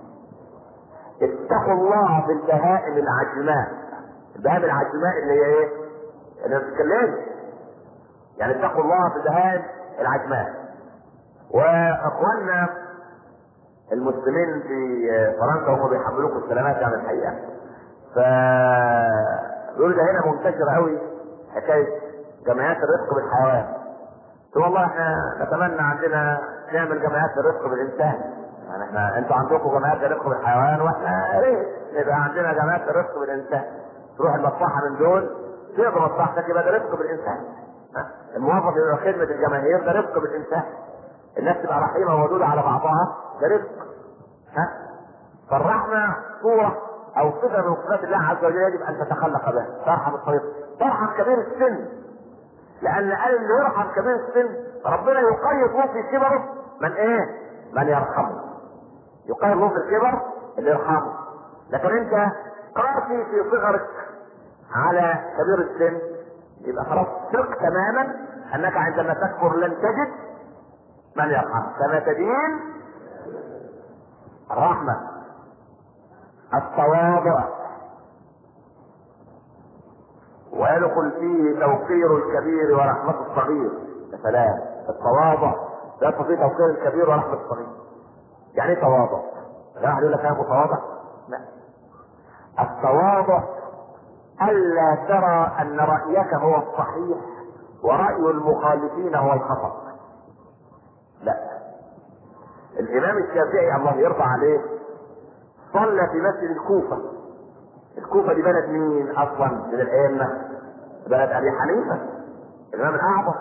S1: اتقوا الله في البهائم العجماء البهائم العجماء اللي هي ايه اللي ما بتتكلمش يعني اتقوا الله في البهائم العجماء واخواننا المسلمين في فرنسا هم بيحملوكم السلامات يعني الحقيقه ف بيقولوا ده هنا منتشر قوي حكايه جمعيات الرفق بالحيوان قلت والله احنا نتمنى عندنا نعمل جمعيات الرفق بالانسان يعني احنا انتوا عندكم جمعيات الرفق بالحيوان واحنا يا ريت يبقى عندنا جمعيات الرفق بالانسان تروح المصلحه من دول تقضي مصلحتك يبقى ده رفق بالانسان ها؟ الموظف يبقى خدمه الجماهير ده رفق بالانسان الناس تبقى رحيمه وودوده على بعضها ده رزق ها فالرحمة صورة أو صفة من صفات الله عز وجل يجب أن تتخلق بها ترحم الصغير ترحم كبير السن لأن قال اللي يرحم كبير السن ربنا يقيد له في كبره من إيه؟ من يرحمه يقيد له في الكبر اللي يرحمه لكن أنت قاسي في صغرك على كبير السن يبقى خلاص ثق تماما أنك عندما تكبر لن تجد من يرحمك كما تدين الرحمة التواضع ويدخل فيه توقير الكبير ورحمة الصغير يا سلام التواضع يدخل فيه توقير الكبير ورحمة الصغير يعني ايه تواضع؟ واحد يقول لك انا متواضع؟ لا التواضع ألا ترى أن رأيك هو الصحيح ورأي المخالفين هو الخطأ لا الإمام الشافعي الله يرضى عليه صلى في مسجد الكوفة الكوفة دي بلد مين أصلا من الأئمة بلد أبي حنيفة الإمام الأعظم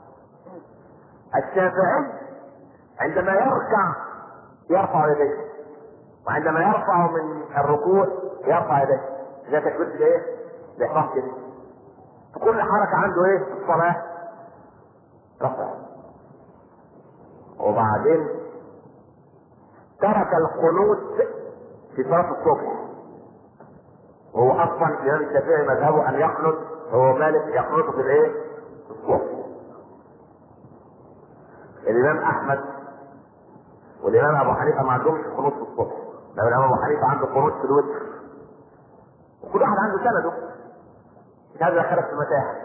S1: الشافعي عندما يركع يرفع يديه وعندما يرفع من الركوع يرفع يديه زي تكبيرة الايه؟ الإحرام كده في كل حركة عنده ايه في الصلاة رفع وبعدين ترك القنوت في صلاة الصبح وهو اصلا الامام الشافعي مذهبه ان يقنط هو مالك يقنط في الايه؟ في الصبح الامام احمد والامام ابو حنيفه ما عندهمش قنوت في الصبح لو الامام ابو حنيفه عنده قنوت في الوتر وكل واحد عنده سنده مش عايز يدخلك في متاهه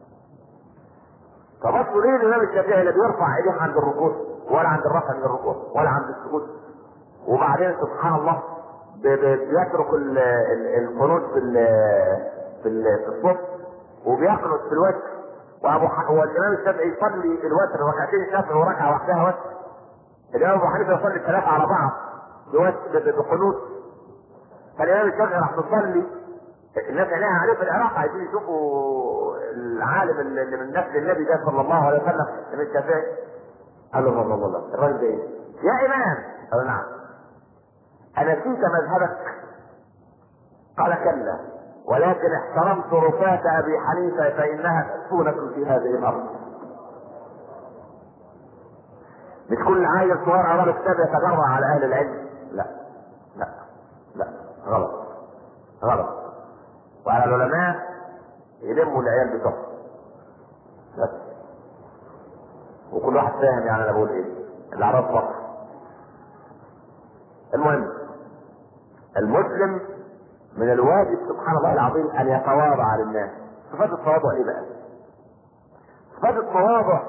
S1: فبصوا ليه الامام الشافعي لا بيرفع ايديه عند الركوع ولا عند الرفع من الركوع ولا عند السجود وبعدين سبحان الله ب- ب- بيترك ال- ال- القنوت في ال- في ال- في الصبح وبيقنط في الوتر وابو ح... والامام الشافعي يصلي الوتر ركعتين شافعي وركعه واحدها وتر الامام ابو حنيفه يصلي الثلاثه على بعض بوتر ب- بقنوت فالامام الشافعي راح تصلي الناس عينيها عليه في العراق عايزين يشوفوا العالم اللي اللي من نسل النبي ده صلى الله عليه وسلم الامام الشافعي قال له الله الله الله الراجل ده ايه؟ يا امام قال له نعم أنسيت مذهبك؟ قال كلا ولكن احترمت رفاة أبي حنيفة فإنها مسكونة في هذه الأرض. مش كل عيل صغير أمام الكتاب يتجرع على أهل العلم. لا لا لا غلط غلط. وعلى العلماء يلموا العيال بتوعهم. بس وكل واحد فاهم يعني أنا بقول إيه. الأعراض فقط. المهم المسلم من الواجب سبحان الله العظيم ان يتواضع للناس صفات التواضع ايه بقى صفات التواضع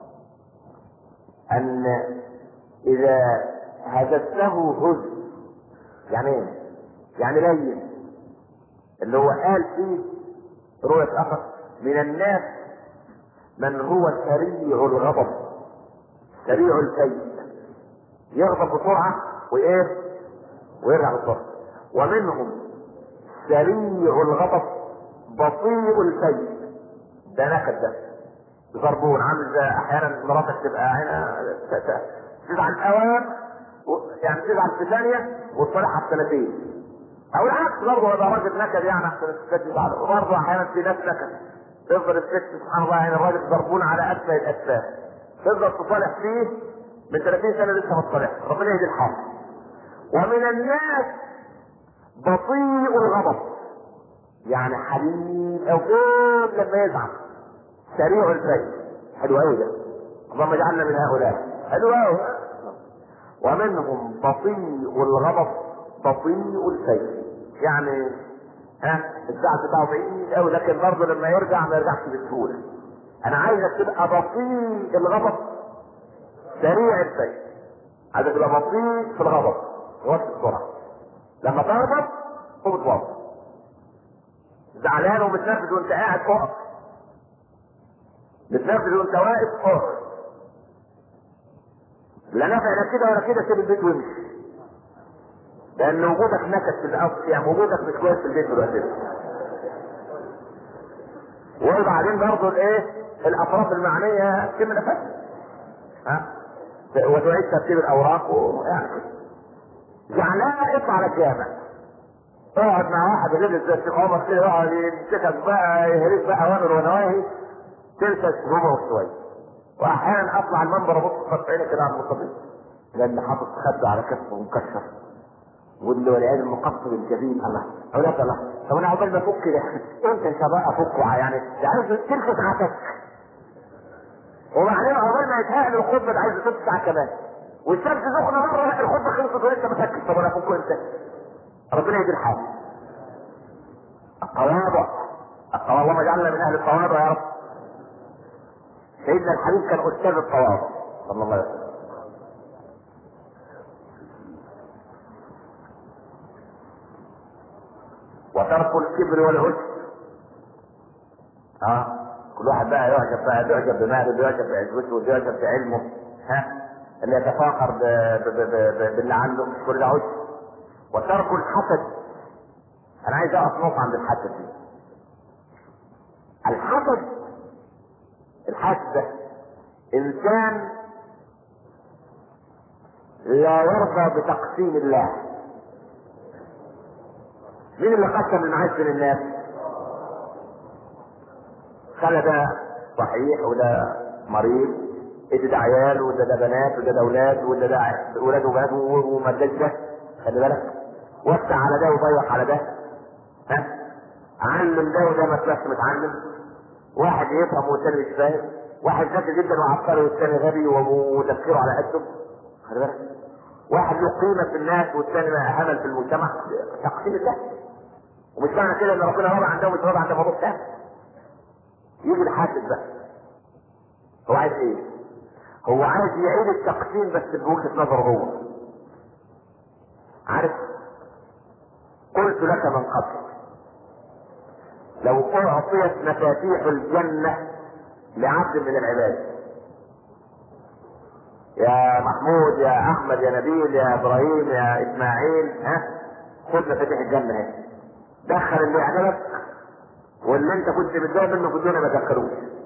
S1: ان اذا هزته هز يعني ايه يعني لين اللي هو قال فيه رؤية اخر من الناس من هو سريع الغضب سريع الكيد يغضب بسرعة وايه ويرجع بسرعة ومنهم سريع الغضب بطيء الكيد ده نكد ده ضربون عامل زي احيانا مراتك تبقى هنا تزعل اوام و- يعني تزعل في ثانيه وتصالحها في سنتين او العكس برضه يبقى راجل نكد يعني احسن الستات يزعل وبرضه احيانا في ناس نكد تفضل الست سبحان الله يعني الراجل ضربون على اسفل الاسفل تفضل تصالح فيه من 30 سنه لسه ما تصالحش ربنا يهدي الحال ومن الناس بطيء الغضب يعني حليم او كل لما يزعل سريع الفيل حلو قوي ده اللهم اجعلنا من هؤلاء حلو قوي ومنهم بطيء الغضب بطيء الفيل يعني ها الزعل بتاعه بعيد قوي لكن برضه لما يرجع ما يرجعش بسهوله انا عايزك تبقى بطيء الغضب سريع الفيل عايزك تبقى بطيء في الغضب وقت السرعه لما تغضب قوم اتوضى زعلان ومتنرفز وانت قاعد اقف متنرفز وانت واقف اقف لا نافع لا كده ولا كده سيب البيت وامشي لان وجودك نكد في الاصل يعني وجودك مش كويس في البيت دلوقتي وبعدين برضه الايه الاطراف المعنيه تتم نفسها ها وتعيد ترتيب الاوراق ويعني زعلان اطلع على الجامع اقعد مع واحد غير زي الشيخ عمر كده يقعد يمسكك بقى يهريك بقى اوامر ونواهي تلك ربع شويه واحيانا اطلع المنبر ابص في عيني كده على المصطفى لان حاطط خده على كتفه ومكشر واللي والعياذ المقصر الجبين الله اولاد الله طب انا عقبال ما افك كده انت ان شاء الله افكه يعني يعني تلك ساعتك وبعدين عقبال ما يتهيأ الخطبه ده عايز ست ساعه كمان والشمس سخنه مره الخطبه خلصت ولسه مسكت طب انا افكه امتى؟ ربنا يدير حالي التواضع التواضع اللهم اجعلنا من اهل التواضع يا رب سيدنا الحبيب كان استاذ التواضع صلى الله عليه وسلم وترك الكبر والعجب ها كل واحد بقى يعجب بقى يعجب بماله بيعجب بعزوته ويعجب بعلمه ها اللي يتفاخر ب- ب- ب- ب- باللي عنده كل ده عجب وترك الحسد انا عايز اقف نقطة عند الحسد دي الحسد الحسد ده انسان لا يرضى بتقسيم الله مين اللي قسم المعز للناس خلى ده صحيح وده مريض ادي ده عيال وده ده بنات وده ده اولاد وده ده اولاد وبنات ومداش ده خلي بالك وسع على ده وضيق على ده ها علم ده وده ما تبقاش متعلم واحد يفهم والتاني مش فاهم واحد ذكي جدا وعبقري والتاني غبي وتفكيره على قده خلي بالك واحد له قيمه في الناس والتاني همل في المجتمع تقسيم الله ومش معنى كده ان ربنا راضي عن ده ومش راضي عن ده موضوع تاني يجي الحاسد بقى هو عايز ايه؟ هو عايز يعيد التقسيم بس بوجهه نظره هو عارف قلت لك من قبل لو اعطيت مفاتيح الجنه لعبد من العباد يا محمود يا احمد يا نبيل يا ابراهيم يا اسماعيل ها خد مفاتيح الجنه اهي دخل اللي يعجبك واللي انت كنت متضايق منه في الدنيا ما تدخلوش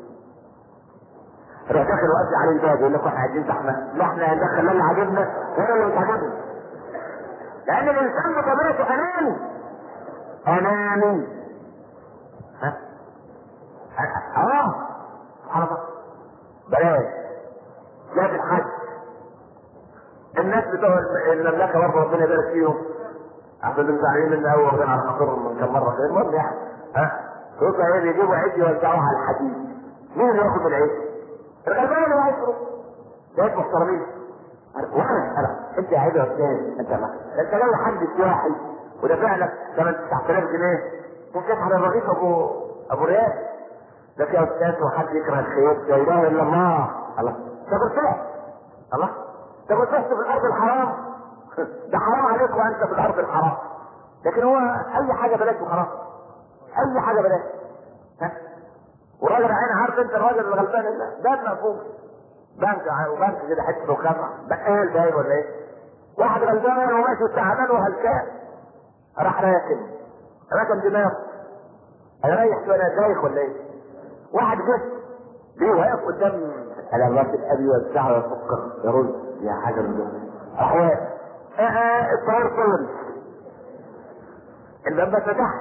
S1: روح داخل وقت عليه الباب يقول لك احنا عايزين زحمه لا احنا هندخل اللي عاجبنا ولا اللي مش عاجبنا لان الانسان بطبيعته اناني اناني ها اه سبحان الله بلاش جاب الحج الناس بتوع المملكه برضه ربنا يبارك فيهم عشان دول زعلانين من قوي واخدين على خاطرهم من كم مره كده المهم يعني ها شوف ايه بيجيبوا عيد يوزعوها على الحديد مين اللي ياخد العيد؟ الغلبان اللي عايز يروح ناس محترمين وانا انا انت يا عيد يا استاذ انت ما انت لو حد سياحي ودافع لك 9000 جنيه تنكت على الرغيف ابو ابو ريال لك يا استاذ وحد يكره الخير لا اله الا الله الله تاكل صح الله تاكل صح في الارض الحرام ده حرام عليك وانت في الارض الحرام لكن هو اي حاجه بلاش وخلاص اي حاجه بلاش ها والراجل عين عارف انت الراجل الغلبان ده ده مفهوم بنك وبنك كده حته رخامه بقال باين ولا ايه واحد غلبان وماشي تعبان وهلكان راح راكن راكن دماغه انا رايح وانا دايخ ولا ايه واحد جه ليه واقف قدام على الراجل ابي والساعه يا سكر يا رز يا حاجه من دول راح واقف اه اه الطيار طول الباب ما فتحش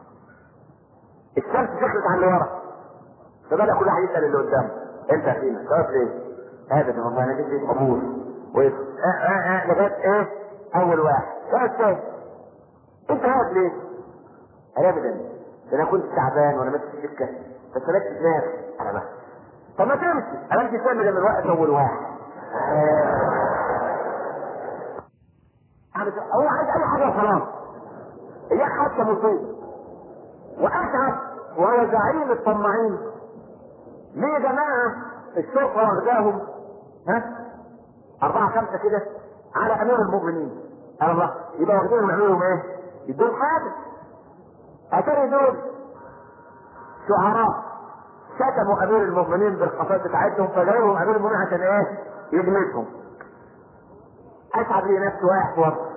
S1: الشمس دخلت على اللي ورا فبدا كل واحد يسال اللي قدامه انت فين؟ واقف ليه؟ هذا والله انا جيت قبول وقف اه اه اه لغايه ايه؟ اول واحد واقف تاني انت واقف ليه؟ قال ابدا ده انا كنت تعبان وانا ماشي في السكه فسلكت دماغي انا بس طب ما تمشي انا امشي تعمل لما الوقت اول واحد هو عايز اي حاجه وخلاص اياك حتى مصيبه واسعد وهو زعيم الطماعين ليه يا جماعه الشرطه واخداهم ها اربعه خمسه كده على امير المؤمنين قال الله يبقى واخدينهم يعملوا ايه؟ يدوهم حاجه اتاري دول شعراء شتموا امير المؤمنين بالقصائد بتاعتهم فجايبهم امير المؤمنين عشان ايه؟ يجلدهم اسعد لي نفسي واقع في وسط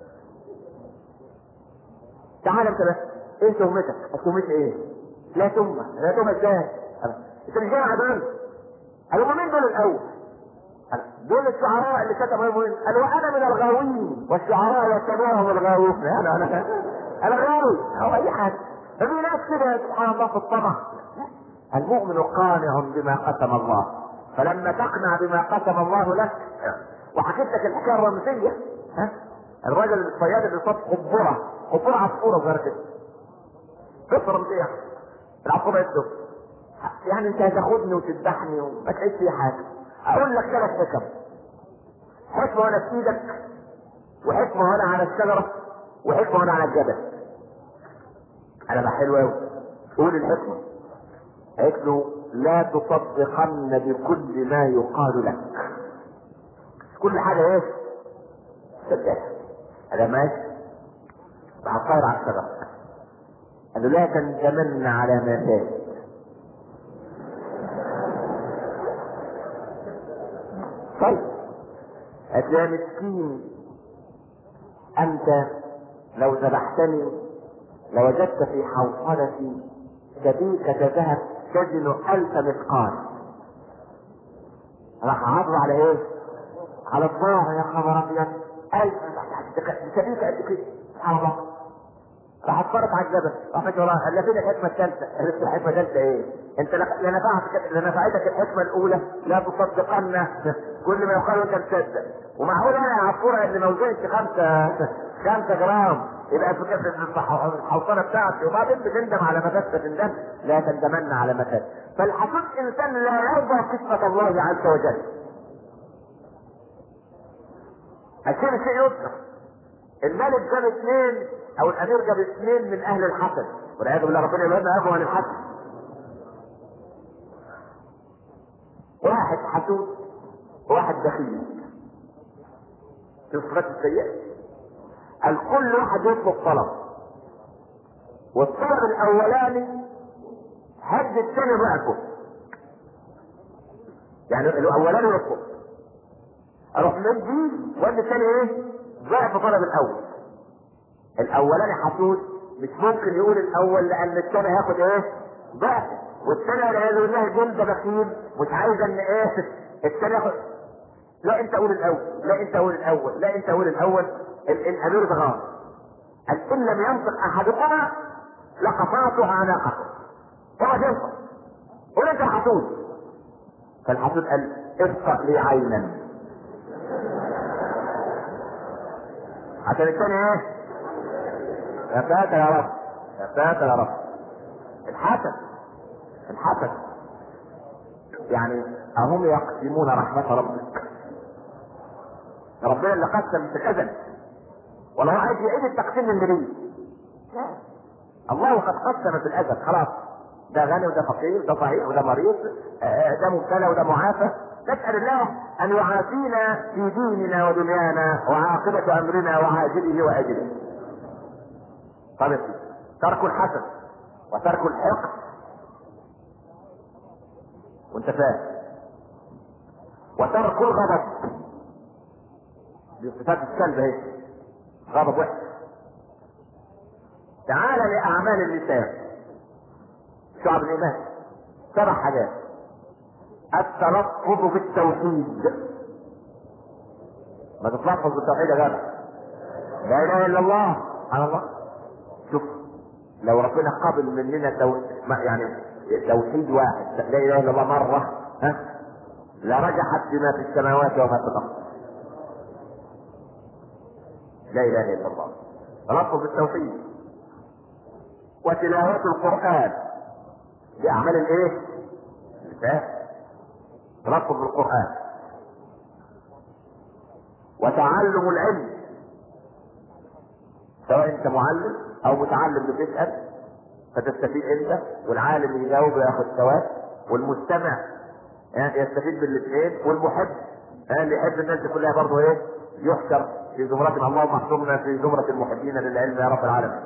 S1: تعال انت بس ايه تهمتك؟ تهمتي ايه؟ لا تهمة لا تهمة ازاي؟ انت مش جاي عدل قالوا مين دول الاول؟ دول الشعراء اللي كتبوا ابراهيم قال وانا من الغاوين والشعراء يتبعهم الغاوون انا انا انا غاوي او اي حاجه ففي ناس كده سبحان الله في الطمع المؤمن قانع بما قسم الله فلما تقنع بما قسم الله لك وحكيت لك الحكايه الرمزيه ها الراجل الصياد اللي صاد قبره قبره عصفوره صغيره كده قصه رمزيه العصفوره يكتب يعني انت هتاخدني وتذبحني وما تلاقيش فيها حاجه اقول لك ثلاث حكم حكمه وانا في ايدك وحكمه وانا على الشجره وحكمه وانا على الجبل انا بقى حلو قوي قول الحكمه قالت له لا تصدقن بكل ما يقال لك كل حاجه ايه صدقها انا ماشي راح طاير على الشجره قال له لا تندمن على ما فات طيب هتلاقي مسكين انت لو ذبحتني لوجدت في حوصلتي سبيكة ذهب تزن ألف مثقال راح عرض على ايه؟ على الظاهر يا خبر ابيض ألف سبيكة قد كده سبحان الله راح اتفرج على الجبل راح قال والله قال فين الحكمه الثالثه؟ قالت الحكمه الثالثه ايه؟ انت لا نفعتك لا نفعتك الحكمه الاولى لا تصدقن كل ما يقال انت تصدق ومعقول انا يا عفوره اللي ما وزنش خمسه خمسة جرام يبقى في كفة الحوصنة بتاعتي وبعدين بتندم على ما فات تندم لا تندمن على ما فات فالحقيق انسان لا يرضى قسمة الله عز وجل عشان الشيء يذكر الملك جاب اثنين او الامير جاب اثنين من اهل الحسد والعياذ بالله ربنا يبعدنا ابو عن الحسد واحد حسود وواحد بخيل في الصفات السيئه قال كل واحد يطلب طلب والطلب الاولاني هد الثاني ضعفه يعني الاولاني يطلب اروح مدي وادي الثاني ايه ضعف طلب الاول الاولاني حسود مش ممكن يقول الاول لان الثاني هياخد ايه ضعف والثاني والعياذ بالله جلد بخيل مش عايز ان ايه الثاني ياخد لا انت قول الاول لا انت قول الاول لا انت قول الاول الامير بغار قال ان لم ينطق احدكما لقطعت اعناقه هو ينطق قول انت الحسود فالحسود قال ابقى لي عينا عشان الثاني ايه يا ساتر يا رب يا ساتر يا رب الحسد الحسد يعني اهم يقسمون رحمة ربك ربنا اللي قسم في الازل ولا هو عايز يعيد التقسيم من جديد الله قد قسم في الازل خلاص ده غني وده فقير وده ضعيف وده مريض ده مبتلى وده معافى نسأل الله أن يعافينا في ديننا ودنيانا وعاقبة أمرنا وعاجله وأجله. طيب ترك الحسد وترك الحقد وانت فاهم وترك الغضب دي صفات الكلب اهي غضب وحش تعال لأعمال اللسان شعب الإيمان سبع حاجات التلفظ بالتوحيد ما تتلفظ بالتوحيد يا جدع لا اله الا الله سبحان الله شوف لو ربنا قبل مننا تو... يعني توحيد واحد لا اله الا الله مره ها لرجحت بما في السماوات وما في الارض لا اله الا الله تلفظ بالتوحيد وتلاوة القرآن بأعمال الايه؟ اللسان تلفظ بالقرآن وتعلم العلم سواء انت معلم او متعلم بتسأل فتستفيد انت والعالم يجاوب وياخد ثواب والمستمع يستفيد بالاثنين والمحب اللي يحب الناس دي كلها برضه ايه يحشر في زمرتنا اللهم احشرنا في زمرة المحبين للعلم يا رب العالمين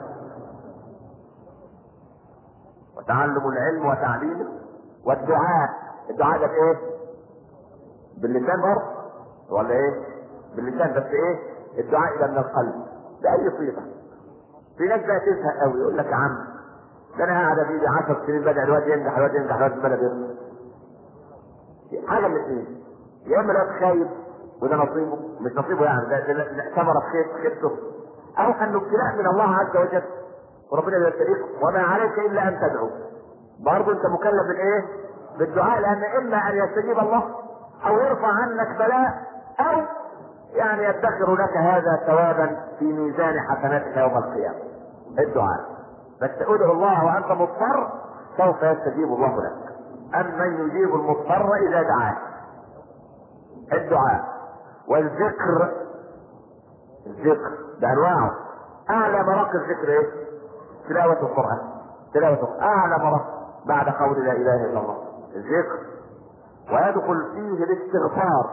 S1: وتعلم العلم وتعليمه والدعاء الدعاء ده بايه؟ باللسان برضه ولا ايه؟ باللسان بس ايه؟ الدعاء يبقى من القلب بأي صيغة في ناس بقى تزهق قوي يقول لك يا عم ده انا قاعد في 10 سنين بدأ الواد ينجح الواد ينجح الواد البلد ينجح حاجة من الاثنين يا اما الواد خايب وده نصيبه مش نصيبه يعني ده, ده, ده ثمره خير خيبته او انه ابتلاء من الله عز وجل وربنا يبتليك وما عليك الا ان تدعو برضه انت مكلف بالايه؟ بالدعاء لان اما ان يستجيب الله او يرفع عنك بلاء او يعني يدخر لك هذا ثوابا في ميزان حسناتك يوم القيامه الدعاء بس ادعو الله وانت مضطر سوف يستجيب الله لك امن يجيب المضطر اذا دعاه الدعاء والذكر الذكر بانواعه اعلى مراقي الذكر ايه؟ تلاوة القرآن تلاوة القرآن اعلى مراقي بعد قول لا اله الا الله الذكر ويدخل فيه الاستغفار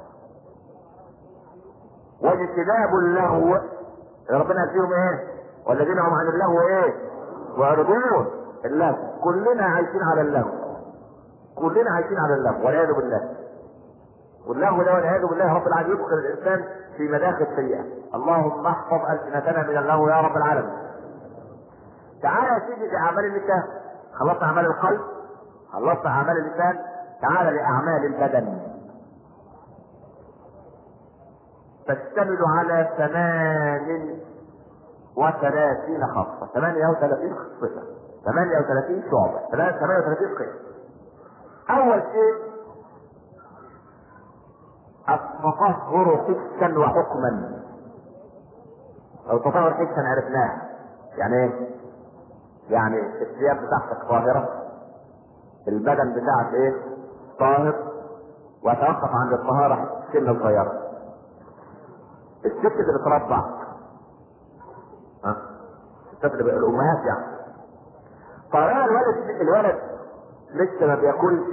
S1: واجتناب اللهو ربنا فيهم ايه؟ والذين هم عن اللهو ايه؟ معرضون اللهو كلنا عايشين على اللهو كلنا عايشين على اللهو والعياذ بالله واللهو ده والعياذ بالله رب العالمين يدخل الانسان في مداخل سيئه اللهم احفظ السنتنا من اللهو يا رب العالمين تعالى يا سيدي في اعمال اللسان خلصت اعمال القلب خلصت اعمال اللسان تعالى لاعمال البدن تشتمل على ثمان وثلاثين خاصة ثمانية وثلاثين خصة ثمانية وثلاثين شعبة ثمانية وثلاثين قسم أول شيء التطهر حسا وحكما او التطهر حسا عرفناه يعني ايه يعني الثياب بتاعتك طاهرة البدن بتاعك ايه طاهر وتوقف عند الطهارة سنة صغيرة الست اللي بترضع ها الست اللي الامهات يعني طالما الولد الولد لسه ما بياكلش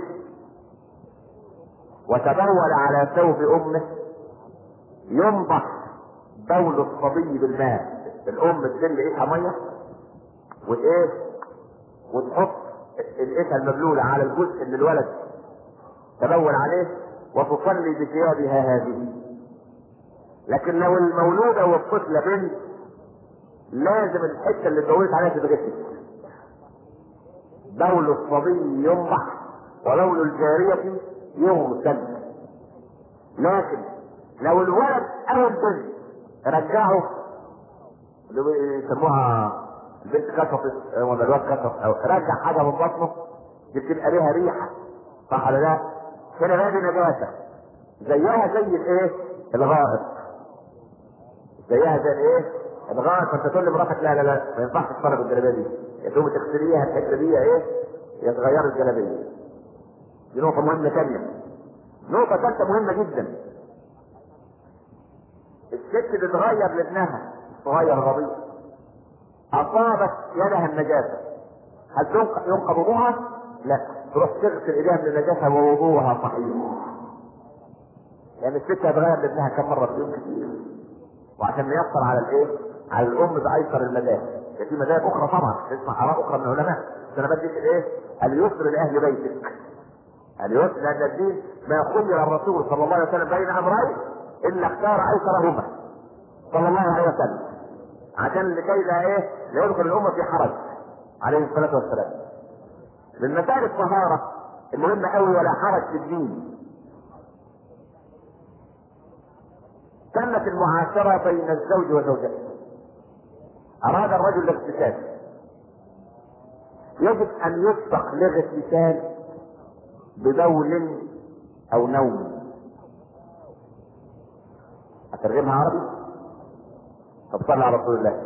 S1: وتبول على ثوب امه ينضح بول الصبي بالماء الام تدل ايدها ميه وايه وتحط الايدها المبلوله على الجزء اللي الولد تبول عليه وتصلي بثيابها هذه لكن لو المولوده والطفله بنت لازم الحته اللي اتجوزت عليها تتغسل بول الصبي ينضح وبول الجاريه يغسل لكن لو الولد او البنت رجعوا اللي يسموها البنت كشفت ولا الولد كشف او رجع حاجه من بطنه دي بتبقى ليها ريحه صح ولا لا؟ هنا بقى دي نجاسه زيها زي الايه؟ الغائط زيها زي الايه؟ الغائط فانت تقول لمراتك لا لا لا ما ينفعش تصرف الجلابيه دي يا تقوم تغسليها الحته دي ايه؟ يا تغير الجلابيه دي نقطة مهمة ثانية. نقطة ثالثة مهمة جدا. الست بتغير لابنها صغير رضيع. أصابت يدها النجاسة. هل ينقض وضوءها؟ لا. تروح تغسل ايديها من النجاسة ووضوءها صحيح. لأن الست هتغير لابنها كم مرة في اليوم كتير. وعشان نيسر على الايه؟ على الأم بأيسر المذاهب. في مذاهب أخرى طبعا تسمع آراء أخرى من العلماء. بس أنا بديك الايه؟ اليسر لأهل بيتك. اليسر لان الدين ما خير الرسول صلى الله عليه وسلم بين امرين الا اختار ايسرهما صلى الله عليه وسلم عشان لكي لا ايه لا يدخل الامه في حرج عليه الصلاه والسلام من مسائل الطهاره المهمه قوي ولا حرج في الدين كانت المعاشره بين الزوج وزوجته اراد الرجل الاغتسال يجب ان يسبق لاغتسال ببول او نوم اترجمها عربي طب صلى على رسول الله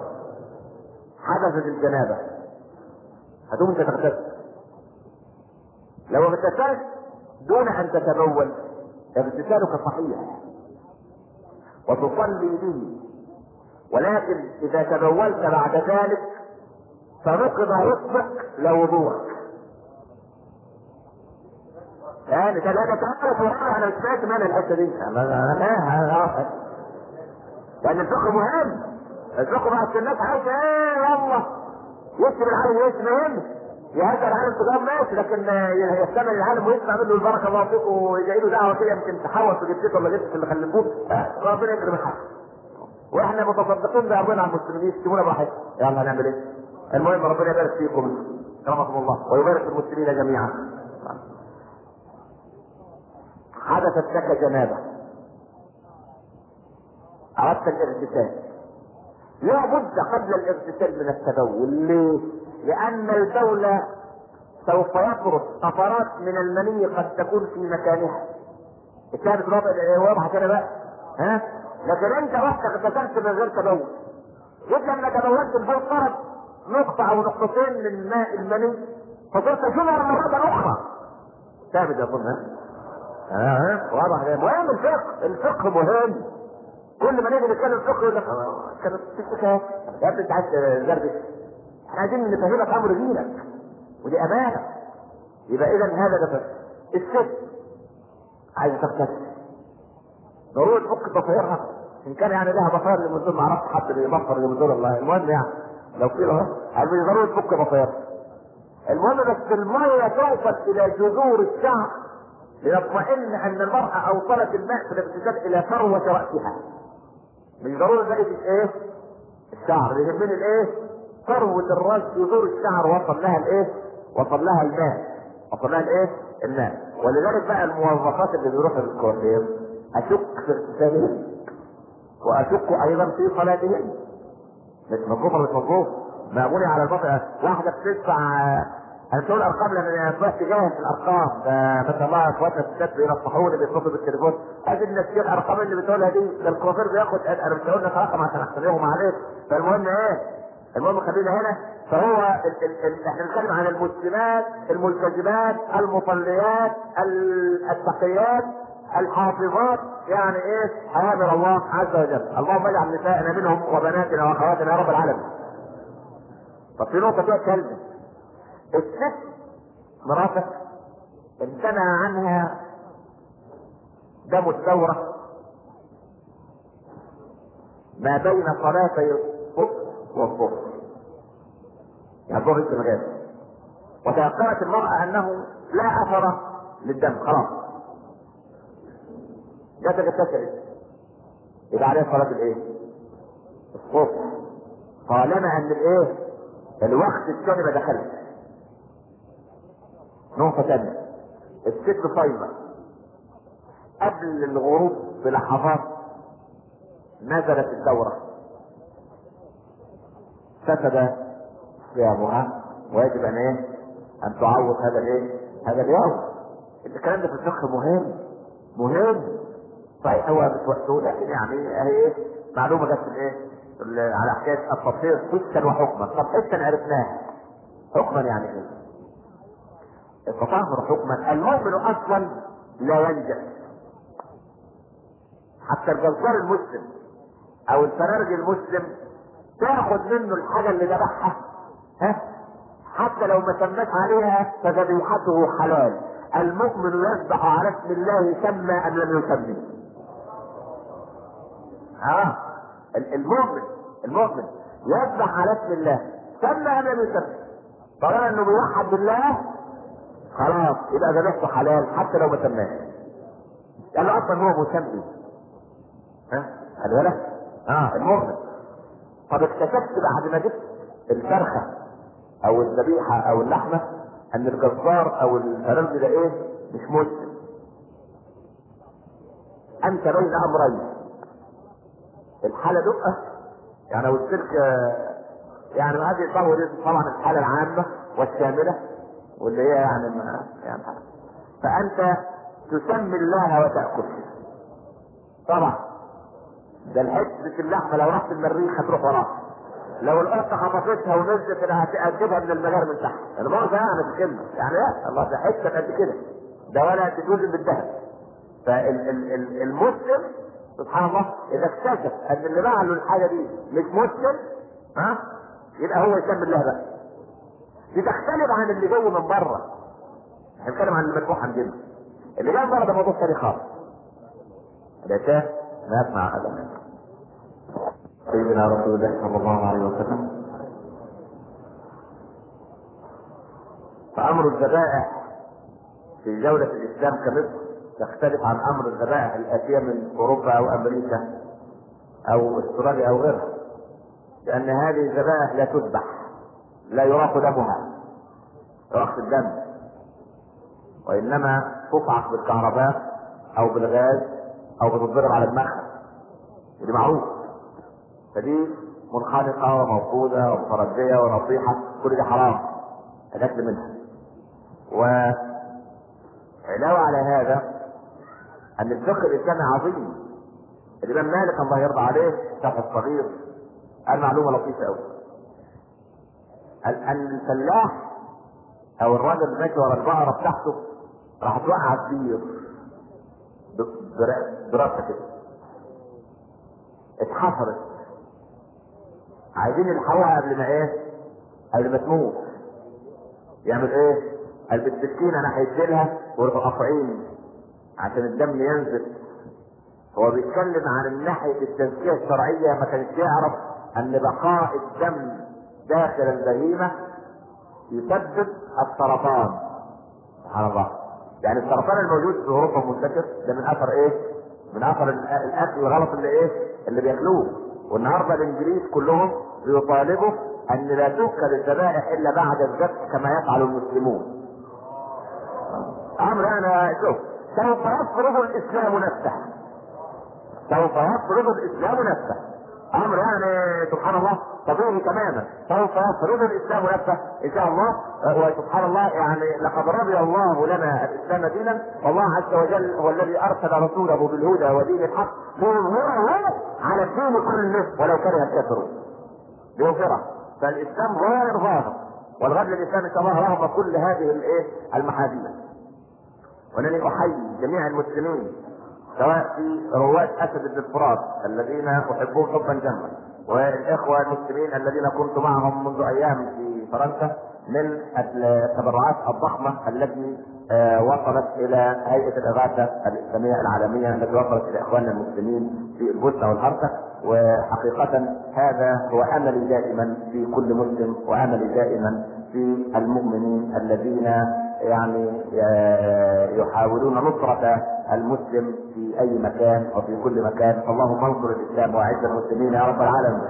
S1: حدثت الجنابه هتقوم انت تغتسل لو اغتسلت دون ان تتبول اغتسالك صحيح وتصلي به ولكن اذا تبولت بعد ذلك فنقض غسلك لوضوءك يعني كان هذا تعرف انا مش فاهم انا الحته دي لان الفقه مهم الفقه مع السنات عايشه ايه يلا يكتب العالم يسمع مهم يهدى العالم تقام ماشي لكن يستمع العالم ويسمع منه البركه الله فيكم ويجي له دعوه كده يمكن تحول في جبتك ولا جبتك اللي خلفوه ربنا يكرم الحق واحنا متصدقين بارضنا على المسلمين يكتبونا براحتهم يلا هنعمل ايه؟ المهم ربنا يبارك فيكم كرمكم الله ويبارك في المسلمين جميعا حدثت لك جنابه اردت الاغتسال لا بد قبل الاغتسال من التبول ليه؟ لان البول سوف يطرد قطرات من المني قد تكون في مكانها كانت واضحه كده بقى ها لكن انت رحت اغتسلت من غير تبول جيت لما تبولت البول طرد نقطة أو نقطتين من ماء المني فصرت جمر مرة أخرى ثابت أظن ها؟ ها واضح كده مهم الفقه الفقه مهم كل ما نيجي نتكلم فقه يقول لك آه، كانت تفتكر يا ابني انت عايز تزربش احنا عايزين نفهمك امر دينك ودي امانه يبقى اذا هذا نفس الست عايزه تغتسل ضروري تفك ضفيرها ان كان يعني لها ضفير اللي من دول ما اعرفش حد بيبصر اللي من دول الله المهم يعني لو كده اهو يعني ضروري تفك ضفيرها المهم بس الميه توصل الى جذور الشعر ليطمئن ان المراه اوصلت الماء في الاغتسال الى فروه راسها مش ضروري بقيه الايه؟ الشعر اللي يهمني الايه؟ فروه الراس جذور الشعر وصل لها الايه؟ وصل لها الماء وصل لها الايه؟ الماء ولذلك بقى الموظفات اللي بيروحوا للكوافير اشك في اغتسالهم واشك ايضا في صلاتهم مش مظبوط ولا مش مظبوط مأموني على البطء واحدة بتدفع انا بقول ارقام لان انا طلعت جاهز في الارقام ده ما شاء الله اخواتنا الستات بينصحوني بيتصلوا بالتليفون ادي النسيج الارقام اللي بتقولها دي ده الكوافير بياخد انا مش هقول لك رقم عشان احسبهم عليك فالمهم ايه المهم خلينا هنا فهو ال ال ال احنا بنتكلم عن المسلمات الملتزمات المصليات ال- التقيات الحافظات يعني ايه حوامر الله عز وجل اللهم اجعل نسائنا منهم وبناتنا واخواتنا يا رب العالمين طب في نقطه فيها كلمه الست مراتك امتنع عنها دم الثورة ما بين صلاتي الصبح والظهر يعني الظهر لسه ما جاش وتيقنت المرأة أنه لا أثر للدم خلاص جاتك اغتسلت يبقى عليها صلاة الإيه؟ الصبح طالما أن الإيه؟ الوقت الثاني ما دخلش نقطة تانية الست صايمة قبل الغروب بلحظات نزلت الدورة فسد صيامها ويجب ان ايه؟ ان تعوض هذا الايه؟ هذا اليوم. الكلام ده في الفقه مهم مهم صحيح هو مش وقته لكن يعني هي ايه؟ معلومه جت في الايه؟ ال- على حكايه التطهير حسا وحكما، طب حسا عرفناه حكما يعني ايه؟ التطهر حكما المؤمن اصلا لا ينجح حتى الجزار المسلم او الفرارج المسلم تاخد منه الحاجه اللي ذبحها ها حتى لو ما سماش عليها فذبيحته حلال المؤمن يذبح على اسم الله سمى ام لم يسمي اه ال- المؤمن المؤمن يذبح على اسم الله سمى ام لم يسمي طالما انه بيوحد بالله خلاص يبقى ذبحته حلال حتى لو ما سماش لانه اصلا هو مسمي ها خلي بالك اه المؤمن طب اكتشفت بعد ما جبت الفرخه او الذبيحه او اللحمه ان الجزار او الفرنسي ده ايه مش مسلم انت بين امرين الحاله دقه يعني لو السلك آه، يعني ما هذه طبعا طبعا الحاله العامه والشامله واللي هي يعني ما يعني فانت تسمي الله وتاكل طبعا ده الحته اللحمه لو رحت المريخ هتروح وراها لو القطه خطفتها ونزلت انا هتجيبها من المجال من تحت انا برضه يعني في الكلمه يعني لا الله ده حته قد كده ده ولا تجوز بالذهب فالمسلم سبحان الله اذا اكتشف ان اللي باع له الحاجه دي مش مسلم ها يبقى هو يسمي الله بقى دي تختلف عن اللي جاي من بره احنا بنتكلم عن المذبوح عندنا اللي جاي من بره ده موضوع ثاني خالص ده شاف نسمع هذا سيدنا رسول الله صلى الله عليه وسلم فأمر الذبائح في دولة الإسلام كمصر تختلف عن أمر الذبائح الآتية من أوروبا أو أمريكا أو أستراليا أو غيرها لأن هذه الذبائح لا تذبح لا يراق دمها يراق الدم وإنما تصعق بالكهرباء او بالغاز او بتتضرب على دماغها دي معروف فدي منخنقه وموقوده ومترديه ونصيحه كل دي حرام الاكل منها وعلاوه على هذا ان الفقه الاسلامي عظيم الامام مالك الله يرضى عليه شرح الصغير قال معلومه لطيفه قوي قال ان الفلاح او الراجل اللي ماشي ورا البقره بتاعته راح توقع الدير براسها كده اتحفرت عايزين يلحقوها قبل ما ايه؟ قبل ما تموت يعمل ايه؟ قال بالسكينه ناحيه ديلها ويروحوا قاطعين عشان الدم ينزل هو بيتكلم عن ناحيه التزكيه الشرعيه ما كانش يعرف ان بقاء الدم داخل البهيمه يسبب السرطان سبحان الله يعني السرطان الموجود في اوروبا منتشر ده من اثر ايه؟ من اثر الاكل الغلط اللي ايه؟ اللي بياكلوه والنهارده الانجليز كلهم بيطالبوا ان لا تؤكل الذبائح الا بعد الذبح كما يفعل المسلمون. امر انا شوف سوف يفرض الاسلام نفسه. سوف يفرض الاسلام نفسه. امر يعني سبحان الله طبيعي تماما سوف يفرض الاسلام نفسه ان شاء الله وسبحان الله يعني لقد رضي الله لنا الاسلام دينا والله عز وجل هو الذي ارسل رسوله بالهدى ودين الحق ليظهره على الدين كله ولو كره الكافرون ليظهره فالاسلام غير ظاهر والغد الاسلام ان شاء الله رغم كل هذه الايه المحاذير وانني احيي جميع المسلمين سواء في رواد اسد بن الفرات الذين احبهم حبا جما والاخوه المسلمين الذين كنت معهم منذ ايام في فرنسا من التبرعات الضخمه التي وصلت الى هيئه الاغاثه الاسلاميه العالميه التي وصلت الى اخواننا المسلمين في البوسنه والهرسك وحقيقه هذا هو املي دائما في كل مسلم واملي دائما في المؤمنين الذين يعني يحاولون نصرة المسلم في أي مكان وفي كل مكان اللهم انصر الإسلام وأعز المسلمين يا رب العالمين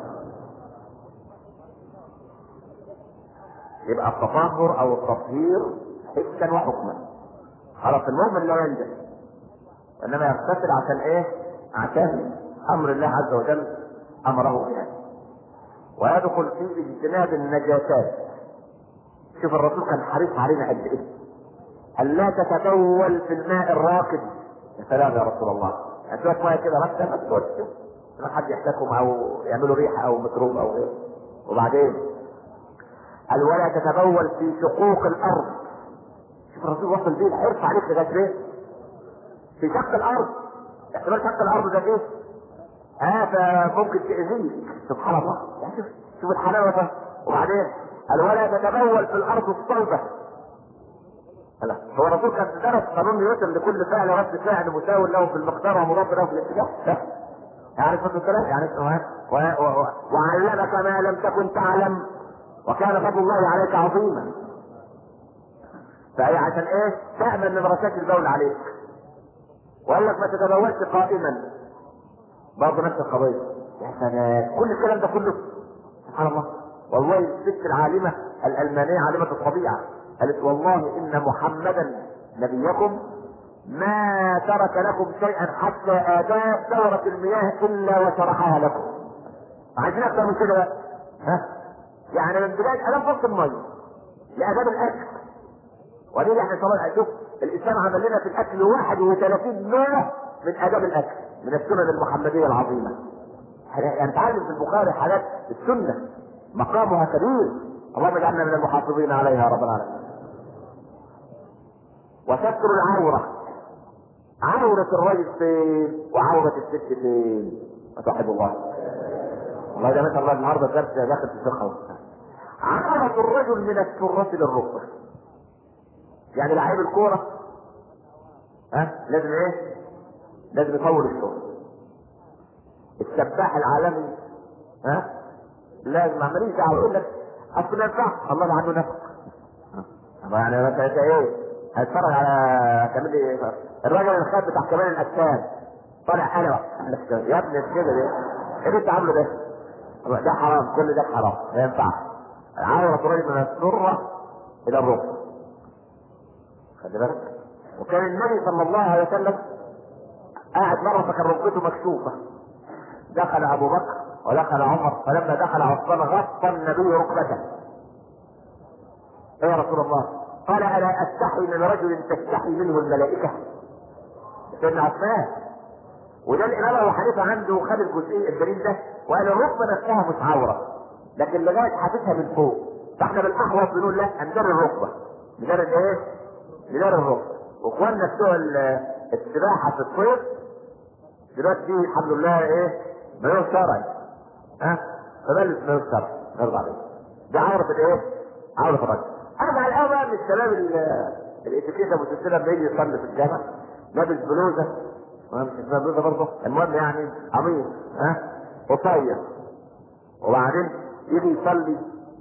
S1: يبقى التطهر أو التطهير حسا وحكما خلاص المؤمن لا ينجح إنما يغتسل عشان إيه؟ عشان أمر الله عز وجل أمره به ويدخل في اجتناب النجاسات شوف الرسول كان حريص علينا قد ايه قال لا تتبول في الماء الراكد يا سلام يا رسول الله يعني شويه ميه كده ركده ما تقولش ما حد يحتاجهم او يعملوا ريحه او ميكروب او غيره وبعدين قال ولا تتبول في شقوق الارض شوف الرسول وصل بيه الحرص عليك لغايه ليه في شق الارض احتمال شق الارض ده ايه هذا ممكن تاذيك سبحان الله يعني شوف شوف الحلاوه ده وبعدين قال ولا تتبول في الارض الصلبه لا هو الرسول كان درس قانون نيوتن لكل فعل رد فعل مساو له في المقدار ومضاد له في الاتجاه لا يعرف الكلام يعني و... و... وعلمك ما لم تكن تعلم وكان فضل الله عليك عظيما فهي عشان ايه تأمن من رشاة البول عليك وقال لك ما تتبولش قائما برضه نفس القضية يا سلام كل الكلام ده كله سبحان الله والله الست العالمة الألمانية عالمة الطبيعة قالت والله إن محمدا نبيكم ما ترك لكم شيئا حتى آداب دورة المياه إلا وشرحها لكم. عايزين أكثر من كده بقى. ها؟ يعني من بداية آداب فصل المية لآداب الأكل. ودي احنا طبعا شوف الإسلام عمل لنا في الأكل 31 نوع من آداب الأكل من السنن المحمدية العظيمة. يعني تعلم في البخاري حالات السنة مقامها كبير اللهم اجعلنا من المحافظين عليها يا رب العالمين وستر العورة عورة الرجل فين وعورة الست فين صاحب الله والله ده ما شاء الله النهارده الدرس داخل في الفقه عورة الرجل من السرة للركبة يعني لعيب الكورة ها لازم ايه؟ لازم يطول الشغل السباح العالمي ها لازم عمالين دعوه يقول لك اصل ما ينفعش الله عنده نفس يعني انت ايه هتتفرج على كمان ايه الراجل الخاب بتاع كمال الاجسام طالع انا يا ابني كده ده ايه اللي انت عامله ده؟ ده حرام كل ده حرام ما ينفعش عورة رجل من السرة الى الركبة خد بالك وكان النبي صلى الله عليه وسلم قاعد مره فكان ركبته مكشوفه دخل ابو بكر ودخل عمر فلما دخل عثمان غطى النبي ركبته ايه يا رسول الله قال الا استحي من رجل تستحي منه الملائكه سيدنا عثمان وده الامام ابو حنيفه عنده خد الجزئيه الدليل ده وقال الركبه نفسها مش عوره لكن لغايه حافظها من فوق فاحنا بالاحوط بنقول لا ندار الركبه ندار الايه؟ ندار الركبه واخواننا بتوع ال- السباحه في الصيف دلوقتي في الحمد لله ايه؟ مليون شرعي ها؟ فبلش مليون شرعي نرضى عليه ده عورة الايه؟ عورة الرجل انا مع الاول بقى من الشباب ال- الاتيكيت ابو سلسله لما يجي يصلي في الجامع لابس بلوزه ما مش اسمها بلوزه برضه المهم يعني عميق ها قصير وبعدين يجي يصلي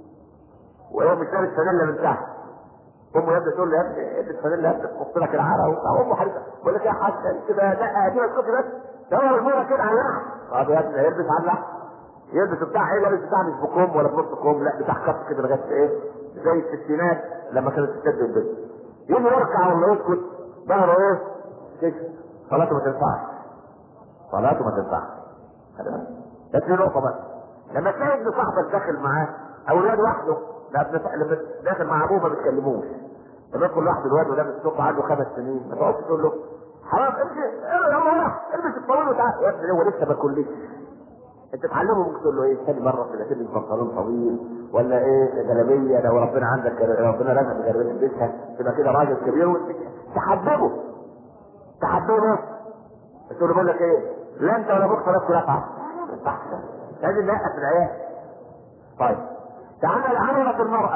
S1: وهو مش لابس فانيلا من تحت امه يبدا تقول له يا ابني البس فانيلا يا ابني تحط لك العرق وبتاع امه حريصه بقول لك يا حاج تبقى لا دي بس بس دور الموره كده على اللحم طب يا ابني يلبس على اللحم يلبس بتاع ايه لابس بتاع مش بكم ولا بنص كم لا بتاع كف كده لغايه ايه زي الستينات لما كانت الستات البيت يجي يركع ولا يسكت ظهره ايه كده صلاته ما تنفعش صلاته ما تنفعش خلي بالك. بس دي نقطه بس لما تلاقي ابن صاحبك داخل معاه او الواد وحده لا ابن صاحبك لما داخل مع ابوه ما بتكلموش لما يدخل لوحده الواد ولابس ثقب عنده خمس سنين ما تقعدش تقول له حرام امشي يلا يلا البس الطويل وتعالى يا ابني هو لسه ما كلش انت تعلمه ممكن تقول له ايه ثاني مره كده تلبس بنطلون طويل ولا ايه جلابيه لو ربنا عندك ربنا رزقك بجلابيه تلبسها تبقى كده راجل كبير وت- تحببه تحببه تقول له بقول لك ايه لا انت ولا ابوك صلاه كلها تعب لازم نقف العيال طيب تعال عرضت المرأة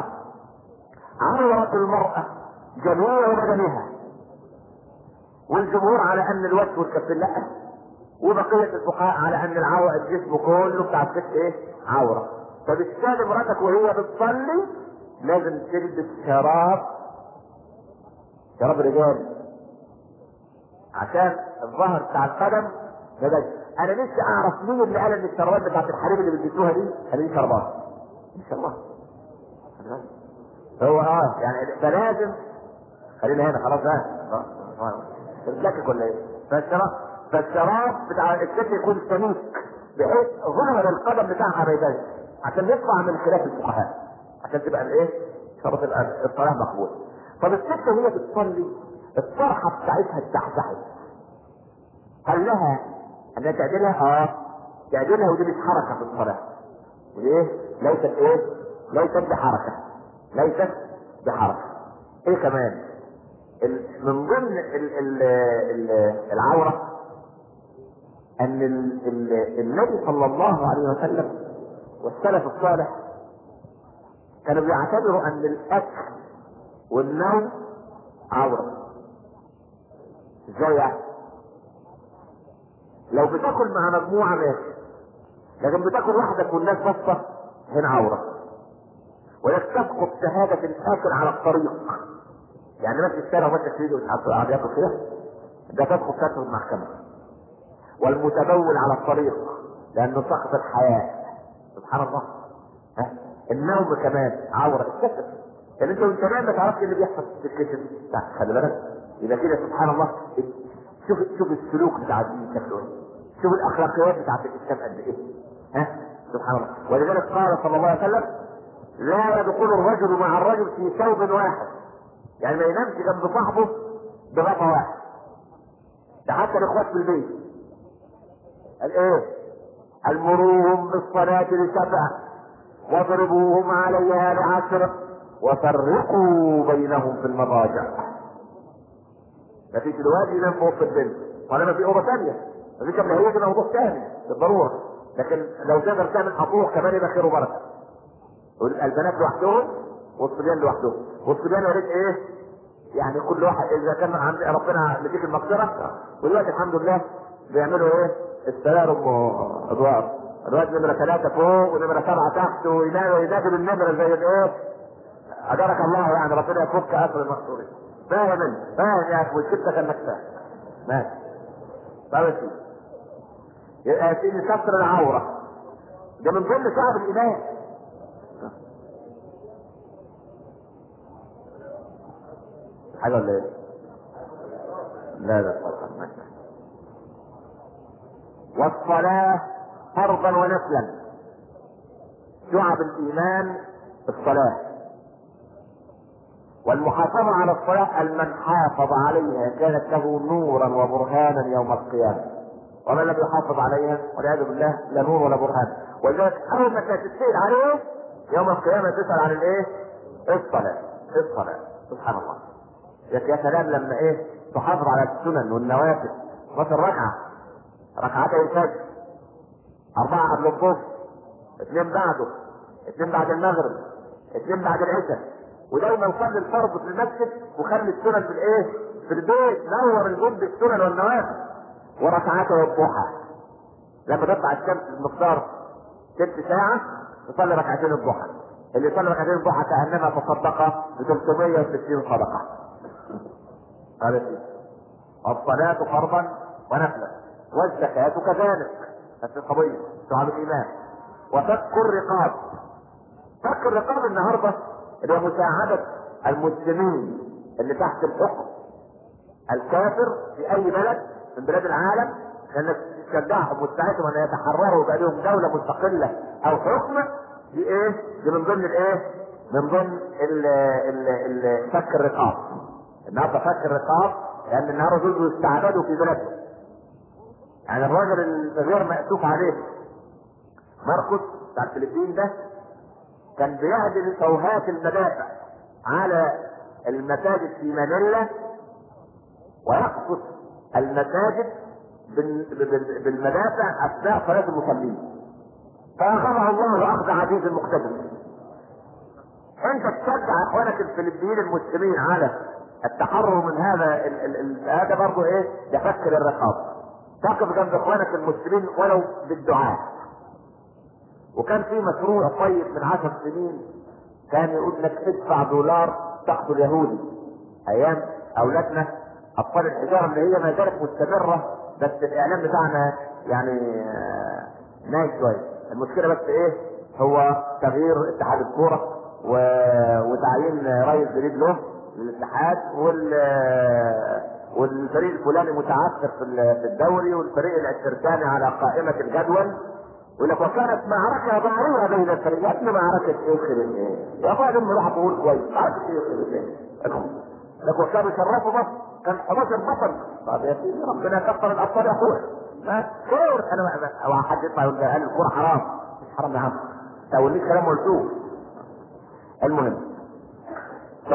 S1: عرضت المرأة جميع بدنها والجمهور على ان الوجه والكفين لا وبقية الفقهاء على ان العورة الجسم كله بتاع الست ايه عورة فبالتالي مراتك وهي بتصلي لازم تلبس شراب شراب رجال عشان الظهر بتاع القدم ما يبقاش انا نفسي اعرف مين اللي قال ان الشرابات بتاعت الحريم اللي بيلبسوها دي هذه شربات ان شاء الله هو اه يعني فلازم خلينا هنا خلاص بقى تتلكك ولا ايه؟ فالشراب فالشراب بتاع الست يكون سميك بحيث ظهر القدم بتاعها ما يبانش عشان يطلع من خلاف الفقهاء عشان تبقى الايه؟ شرط الأ- الصلاه مقبول طب الست وهي بتصلي الطرحه بتاعتها اتزحزحت قال لها انها تعدلها اه تعدلها ودي مش حركه في الصلاه ودي ايه؟ ليست ايه؟ ليست بحركه ليست بحركه ايه كمان؟ ال- من ضمن ال ال ال العوره ان ال ال النبي صلى الله عليه وسلم والسلف الصالح كانوا بيعتبروا ان الاكل والنوم عوره ازاي يعني؟ لو بتاكل مع مجموعه ماشي لكن بتاكل وحدك والناس بصه هنا عوره ولك تسقط شهاده الاكل على الطريق يعني ماشي في الشارع وماشي في ايده قاعد ياكل كده ده تسقط شهاده المحكمه والمتبول على الطريق لانه سقط الحياه سبحان الله ها النوم كمان عوره الكسر يعني انت وانت نايم ما تعرفش اللي بيحصل في الكسر لا خلي بالك يبقى كده سبحان الله شوف شوف السلوك بتاع الدين شكله ايه شوف الاخلاقيات بتاعت الاسلام قد ايه ها سبحان الله ولذلك قال صلى الله عليه وسلم لا يدخل الرجل مع الرجل في ثوب واحد يعني ما ينامش جنب صاحبه بغطا واحد ده حتى الاخوات في البيت قال ايه المروهم بالصلاة لسبع واضربوهم عليها لعشر وفرقوا بينهم في المضاجع مفيش الواد ينام في اوضه البنت طالما في اوضه ثانيه مفيش الا هي كده موضوع ثاني بالضروره لكن لو تقدر تعمل حقوق كمان يبقى خير وبركه البنات لوحدهم والصبيان لوحدهم والصبيان يا ريت ايه يعني كل واحد اذا كان عند ربنا مديك المغفره ودلوقتي الحمد لله بيعملوا ايه السلالم وادوار الواد نمرة ثلاثة فوق ونمرة سبعة تحت وينادوا ينادوا بالنمرة زي الايه أجرك الله يعني ربنا يفك أسر المقصورين فاهم انت فاهم يا اخي والست انك فاهم ماشي طيب يا سيدي يبقى يا سيدي ستر العورة ده من ضمن شعب الإيمان حاجة ولا ايه؟ لا لا طبعا ماشي والصلاة فرضا ونفلا شعب الإيمان الصلاة والمحافظة على الصلاة من حافظ عليها كانت له نورا وبرهانا يوم القيامة ومن لم يحافظ عليها والعياذ بالله لا نور ولا برهان ولذلك أول ما تتسأل عليه يوم القيامة تسأل عن الإيه؟ الصلاة الصلاة سبحان الله يا سلام لما إيه تحافظ على السنن والنوافل مثل ركعة ركعتي الفجر أربعة قبل الظهر اثنين بعده اثنين بعد المغرب اثنين بعد العشاء ودايما صلي الفرض في المسجد وخلي السنن في الايه؟ في البيت نور الجنب السنن والنوافل وركعته الضحى لما تطلع الشمس بمقدار ست ساعة تصلي ركعتين الضحى اللي يصلي ركعتين الضحى كأنما تصدق ب 360 صدقة هذا شيء الصلاة فرضا ونفلا والزكاة كذلك نفس القضية شعب الإيمان وفك الرقاب فك الرقاب النهارده اللي هو مساعدة المسلمين اللي تحت الحكم الكافر في أي بلد من بلاد العالم لأنك تشجعهم وتساعدهم أن يتحرروا ويبقى لهم دولة مستقلة أو حكم دي إيه؟ دي من ضمن الإيه؟ من ضمن ال ال ال فك الرقاب النهارده فك الرقاب لأن النهارده دول يستعبدوا في بلادهم يعني الراجل الغير مأسوف عليه ماركوس بتاع الفلبين ده كان بيهدم شوهات المدافع على المساجد في مانيلا ويقصف المساجد بالمدافع اثناء صلاه المصلين فاخذها الله اخذ عزيز مقتدر انت تشجع اخوانك الفلبيين المسلمين على التحرر من هذا ال ال ال هذا برضه ايه يفكر الرقاب تقف جنب اخوانك المسلمين ولو بالدعاء وكان في مشروع طيب من عشر سنين كان يقول لك ادفع دولار تقتل يهودي ايام اولادنا ابطال الحجاره اللي هي ما زالت مستمره بس الاعلام بتاعنا يعني نايم شويه المشكله بس ايه هو تغيير اتحاد الكوره و... وتعيين رئيس جديد له للاتحاد وال والفريق الفلاني متعثر في في الدوري والفريق التركاني على قائمه الجدول يقول لك وكانت معركه ضاريه بين الفريقين معركه ايه خير ايه؟ يا اخويا لما راح تقول كويس معركه ايه خير ايه؟ لك وكانوا يشرفوا مصر كان 11 بطل طب يا سيدي ربنا كفر الابطال يا اخويا ما خير انا او حد يطلع يقول قال الكوره حرام مش حرام يا عم تقوليش كلام ملزوم المهم ف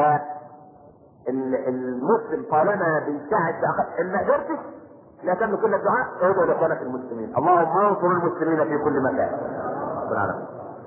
S1: المسلم طالما بيساعد ان ما قدرتش لا تعمل كل الدعاء ادعو لاخوانك المسلمين اللهم انصر المسلمين في كل مكان رب العالمين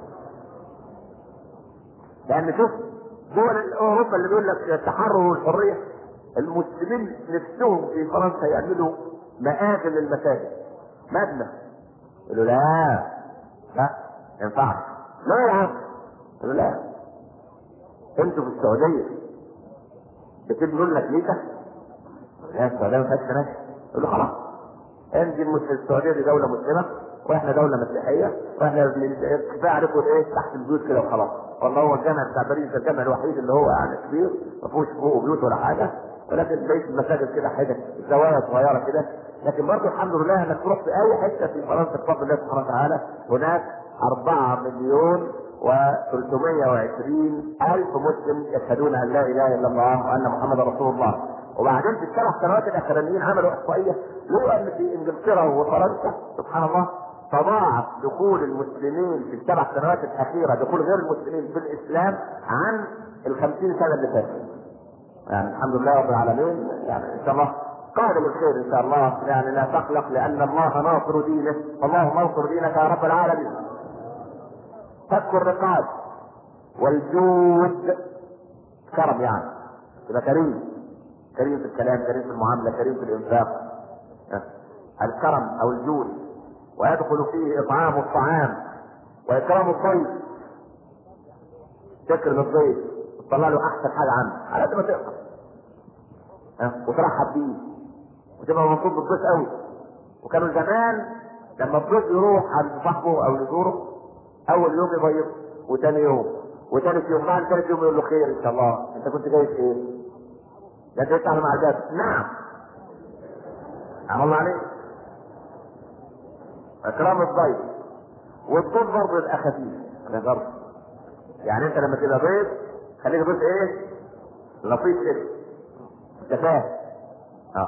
S1: لان شوف دول اوروبا اللي بيقول لك التحرر والحريه المسلمين نفسهم في فرنسا يعملوا مآذن للمساجد مبنى يقولوا لا لا ما ينفعش لا يا عم يقولوا لا انتوا في السعوديه بتبنوا لنا كنيسه لا السعوديه ما فيهاش كنائس يقول له خلاص انجي السعوديه دي دوله مسلمه واحنا دوله مسيحيه واحنا كفايه عليكم ايه تحت البيوت كده وخلاص والله هو الجامع بتاع باريس الجامع الوحيد اللي هو يعني كبير ما فيهوش فوق بيوت ولا حاجه ولكن بقيه المساجد كده حاجه زوايا صغيره كده لكن برضه الحمد لله انك تروح في اي حته في فرنسا بفضل الله سبحانه وتعالى هناك 4 مليون و320 ألف مسلم يشهدون أن لا إله إلا الله وأن محمد رسول الله وبعدين في السبع سنوات الأخرانيين عملوا إحصائية لقوا أن في إنجلترا وفرنسا سبحان الله تضاعف دخول المسلمين في السبع سنوات الأخيرة دخول غير المسلمين في الإسلام عن الخمسين سنة اللي فاتت يعني الحمد لله رب العالمين يعني إن شاء الله قادم الخير إن شاء الله يعني لا تقلق لأن الله ناصر دينه اللهم انصر دينك يا رب العالمين فك الرقاب والجود كرم يعني تبقى كريم كريم في الكلام كريم في المعامله كريم في الانفاق الكرم او الجود ويدخل فيه اطعام الطعام واكرام الضيف تكرم الضيف وتطلع له احسن حاجه عنه على قد ما تقدر وترحب بيه وتبقى مبسوط بالضيف قوي وكانوا زمان لما الضيف يروح عند صاحبه او يزوره اول يوم يضيف وتاني يوم وثالث يوم بعد ثالث يوم يقول له خير ان شاء الله انت كنت جاي في ايه؟ ده جاي تعمل مع الجد نعم عمل الله عليك اكرام الضيف والضيف برضه يبقى خفيف انا برضه يعني انت لما تبقى ضيف خليك ضيف ايه؟ لطيف كده انت فاهم؟ اه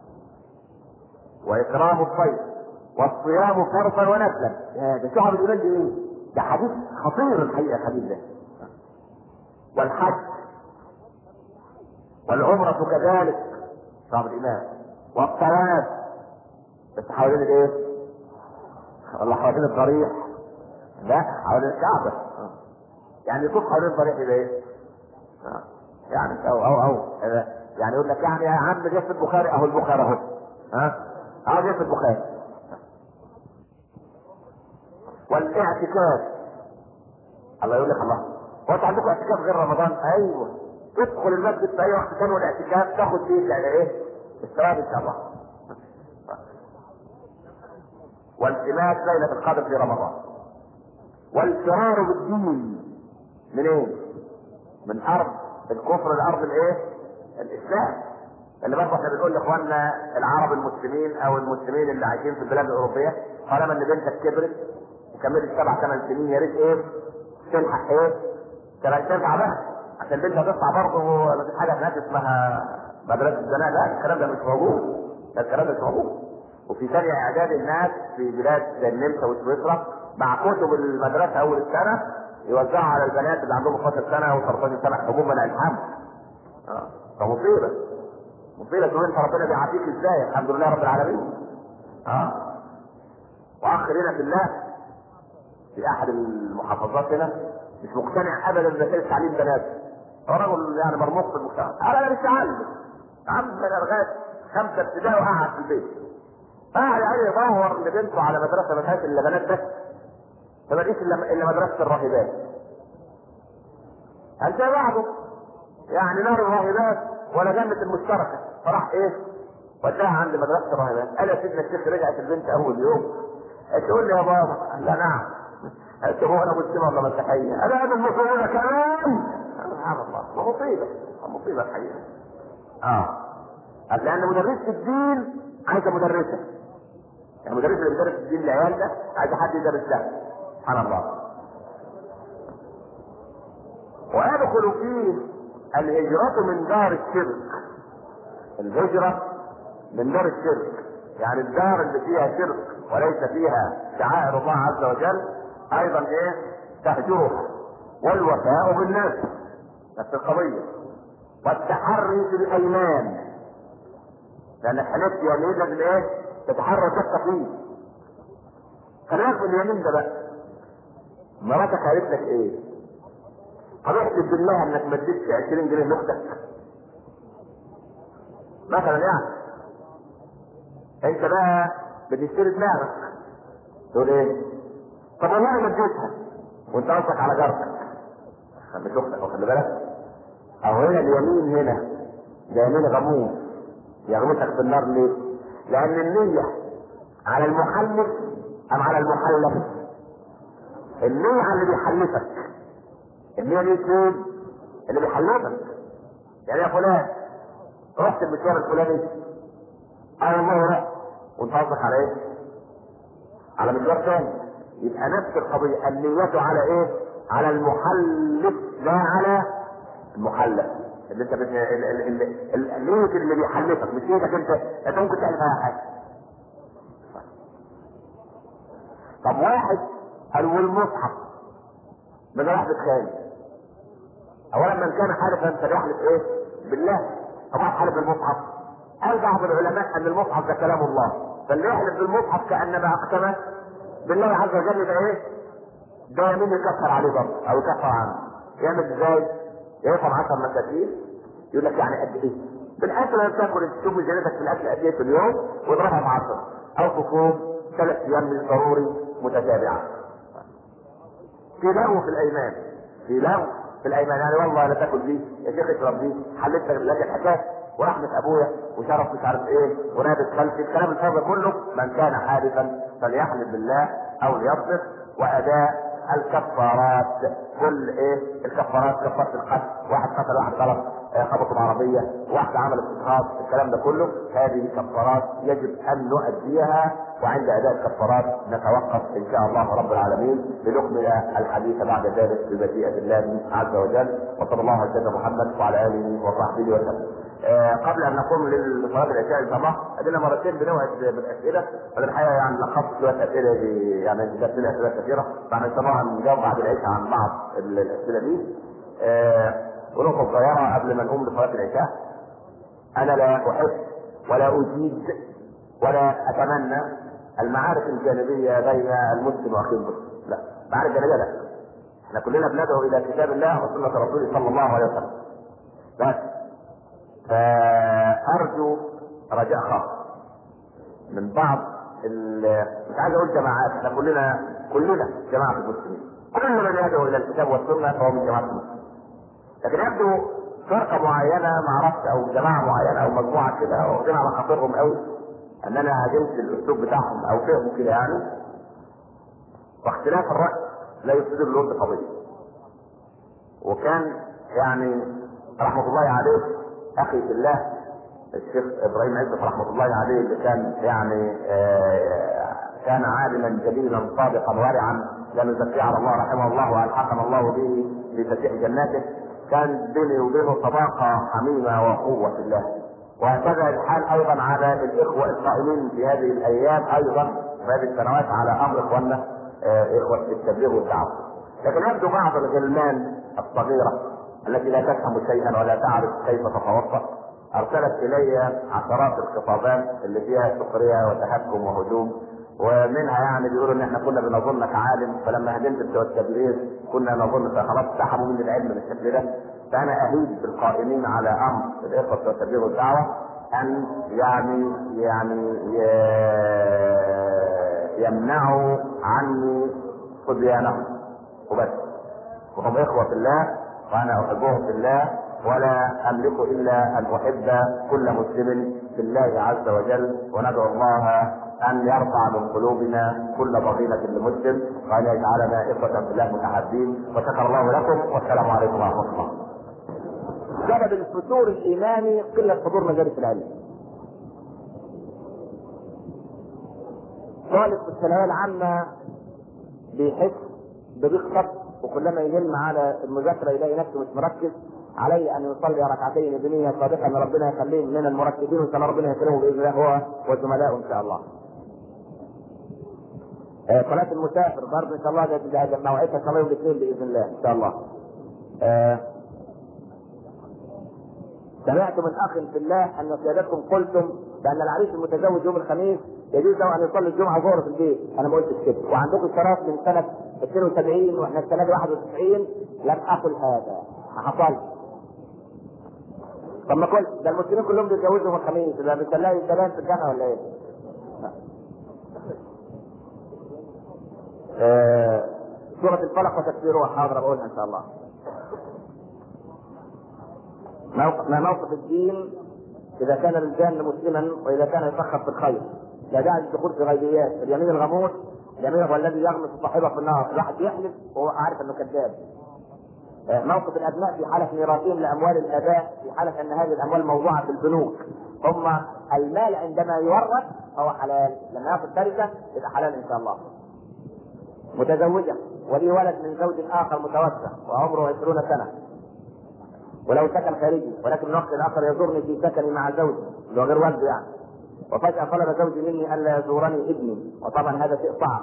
S1: واكرام الضيف والصيام فرضا ونفلا يا ده شعب الايمان دي ايه؟ ده حديث خطير الحقيقه الحديث ده والحج والعمرة كذلك شعب الإيمان والطواف بس حوالين الايه؟ ولا حوالين الضريح؟ لا حوالين الكعبة يعني يطوف حوالين الضريح يبقى ايه؟ آه. يعني او او او يعني يقول لك يعني يا عم جه في البخاري اهو البخاري اهو ها؟ اهو جه في البخاري والاعتكاف الله يقول لك الله هو انتوا عندكم اعتكاف غير رمضان؟ ايوه تدخل المسجد في اي وقت كان والاعتكاف تاخد فيه يعني ايه؟ الثواب ان شاء الله. والتماس ليلة القدر في رمضان. والفرار بالدين من ايه؟ من ارض الكفر لارض الايه؟ الاسلام. اللي برضه احنا بنقول لاخواننا العرب المسلمين او المسلمين اللي عايشين في البلاد الاوروبيه طالما ان بنتك كبرت وكملت سبع ثمان سنين يا ريت ايه؟ تلحق ايه؟ تنفع بقى عشان البنت هتطلع برضه ما فيش حاجه هناك اسمها مدرسه الزنا لا الكلام ده مش موجود ده الكلام ده مش موجود وفي ثانيه اعداد الناس في بلاد زي النمسا وسويسرا مع كتب المدرسه اول السنه يوزعها على البنات اللي عندهم 12 سنه و13 سنه حبوب منع الحمل اه فمصيبه مصيبه تقول انت ربنا بيعافيك ازاي الحمد لله رب العالمين اه واخ لنا في الله في احد المحافظات هنا مش مقتنع ابدا بمساله تعليم بناته هو رجل يعني مرموق في المجتمع قال انا مش عالم عم انا لغايه خمسه ابتدائي وقعد في البيت قاعد يعني يدور لبنته على مدرسه ما فيهاش الا بنات بس فما لقيش الا الا مدرسه الراهبات قال زي بعضه يعني نار الراهبات ولا جنة المشتركة فراح ايه وداها عند مدرسة الراهبات قال يا سيدنا الشيخ رجعت البنت اول يوم تقول لي يا بابا قال لا نعم قالت هو انا مسلمه ولا مسيحيه؟ انا انا المسلمين كمان سبحان الله مصيبه مصيبه الحقيقه اه لان مدرسه الدين عايزه مدرسه يعني مدرسه اللي بيدرس الدين للعيال ده عايزه حد يدرس لها سبحان الله ويدخل فيه الهجرة من دار الشرك الهجرة من دار الشرك يعني الدار اللي فيها شرك وليس فيها شعائر الله عز وجل ايضا ايه تهجرها والوفاء بالناس نفس القضية والتحري في الايمان لان حلفت يمين لازم ايه تتحرى شك فيه خلينا في اليمين ده بقى مراتك قالت لك ايه هتحسب بالله انك ما اديتش 20 جنيه لاختك مثلا يعني انت بقى بتشتري دماغك تقول ايه طب والله ما اديتها وانت قصدك على جارتك مش اختك واخد بالك اهو هنا اليمين هنا ده يمين غموس يغمسك في النار ليه؟ لان النية على المحلف ام على المحلف النية على اللي بيحلفك النية دي فين؟ اللي بيحلفك يعني يا فلان رحت المشوار الفلاني اه والله رحت وانت قصدك على ايه؟ على مشوار تاني يبقى نفس القضية النية على ايه؟ على المحلف لا على المحلف اللي انت بت... النية اللي بيحلفك مش ايدك انت انت ممكن تعمل فيها حاجة طب واحد قال والمصحف من راح بتخانق اولا من كان حالفا فليحلف ايه؟ بالله طبعا حلف بالمصحف قال بعض العلماء ان المصحف ده كلام الله فاللي يحلف بالمصحف كانما اقسم بالله عز وجل ده ايه؟ ده يمين يكفر عليه برضه او يكفر عنه يعمل ازاي؟ يرفع 10 مساكين يقول لك يعني قد ايه؟ بالاكل اللي بتاكل تشوف ميزانيتك في الاكل قد ايه في اليوم واضربها ب 10 او تصوم ثلاث ايام من ضروري متتابعه. في لغو في الايمان في لغو في الايمان يعني والله لا تاكل دي يا شيخ اشرب دي حلت لك الحكايه ورحمة ابويا وشرف مش عارف ايه ونادت خلفي الكلام الفاضي كله من كان حالفا فليحلف بالله او ليصدق واداء الكفارات كل ايه الكفارات كفاره القتل واحد قتل واحد غلط آه، خبطه بعربيه واحد عمل استشهاد الكلام ده كله هذه كفارات يجب ان نؤديها وعند اداء الكفارات نتوقف ان شاء الله رب العالمين لنكمل الحديث بعد ذلك بمشيئه الله عز وجل وصلى الله على سيدنا محمد وعلى اله وصحبه وسلم. آه، قبل ان نقوم لصلاه العشاء ان شاء الله ادينا مرتين بنوعد بالاسئله وانا الحقيقه يعني لخصت شويه اسئله دي يعني كانت لنا اسئله كثيره فاحنا ان شاء الله هنجاوب بعد العشاء عن بعض ال- الاسئله دي. آه، ونقطه صغيره قبل ما نقوم لصلاه العشاء انا لا احب ولا اجيد ولا اتمنى المعارك الجانبيه بين المسلم واخيه المسلم لا معارك جانبيه لا احنا كلنا بندعو الى كتاب الله وسنه رسوله صلى الله عليه وسلم بس فارجو رجاء خاص من بعض ال- مش عايز اقول جماعات احنا كلنا كلنا جماعه المسلمين كل من يدعو الى الكتاب والسنه فهو من جماعه المسلمين لكن يبدو فرقه معينه ما اعرفش او جماعه معينه او مجموعه كده واخدين على خاطرهم قوي ان انا هاجمت الاسلوب بتاعهم او فهموا كده يعني واختلاف الراي لا يفسد الود قضيه وكان يعني رحمه الله عليه اخي في الله الشيخ ابراهيم عزت رحمه الله عليه اللي كان يعني آه، كان عالما جليلا صادقا ورعا لا نزكيه على الله رحمه الله والحقنا الله به بفتيح جناته كان بيني وبينه صداقه حميمه وقوه في الله وهكذا الحال ايضا على الاخوه القائمين في هذه الايام ايضا في هذه السنوات على امر اخواننا آه، اخوه التبليغ والدعوه لكن يبدو بعض الغلمان الصغيره التي لا تفهم شيئا ولا تعرف كيف تتوسط ارسلت الي عشرات الخطابات اللي فيها سخريه وتهكم وهجوم ومنها يعني بيقولوا ان احنا كنا بنظنك عالم فلما هدمت بتوع التبرير كنا نظن خلاص سحبوا من العلم بالشكل ده فانا اهيج بالقائمين على امر الاخوه بتوع التبرير والدعوه ان يعني يعني ي- يمنعوا عني صبيانهم وبس وهم اخوه في الله وانا احبهم في الله ولا املك الا ان احب كل مسلم في الله عز وجل وندعو الله ان يرفع من قلوبنا كل ضغينه لمسلم وان يجعلنا اخوه في الله متحابين وشكر الله لكم والسلام عليكم ورحمه الله.
S2: سبب الفتور الايماني قله حضور مجالس العلم. طالب في الثانويه العامه بيحس بضيق صف وكلما يهم على المذاكره يلاقي نفسه مش مركز عليه ان يصلي ركعتين بنيه صادقه ان ربنا يخليه من المركزين وان شاء الله ربنا يكرمه باذن الله هو وزملائه ان شاء الله. آه، صلاة المسافر برضه ان شاء الله ده- ده ده موعدها صلاة يوم الاثنين باذن الله ان شاء الله. آه، سمعت من اخ في الله ان سيادتكم قلتم بان العريس المتزوج يوم الخميس يجوز له ان يصلي الجمعه ظهر في البيت، انا ما قلتش كده، وعندكم شرف من سنه 72 واحنا السنه دي 91 لم اقل هذا، ما حصلش. طب ما قلت ده المسلمين كلهم بيتجوزوا يوم الخميس، ده بنسلها الكلام في الجامعه ولا ايه؟ آه، سورة الفلق وتفسيرها حاضر بقولها ان شاء الله. موقف ما موقف الدين اذا كان الانسان مسلما واذا كان يفخر في الخير لا داعي للدخول في غيبيات اليمين الغموس اليمين هو الذي يغمس صاحبه في النار الواحد يحلف وهو عارف انه كذاب آه، موقف الابناء في حاله ميراثهم لاموال الاباء في حاله ان هذه الاموال موضوعه في البنوك ثم المال عندما يورث فهو حلال لما ياخذ تركه يبقى حلال ان شاء الله متزوجه ولي ولد من زوج اخر متوفى وعمره 20 سنه ولو سكن خارجي ولكن من وقت اخر يزورني في سكني مع زوجي اللي هو غير والده يعني وفجاه طلب زوجي مني الا يزورني ابني وطبعا هذا شيء صعب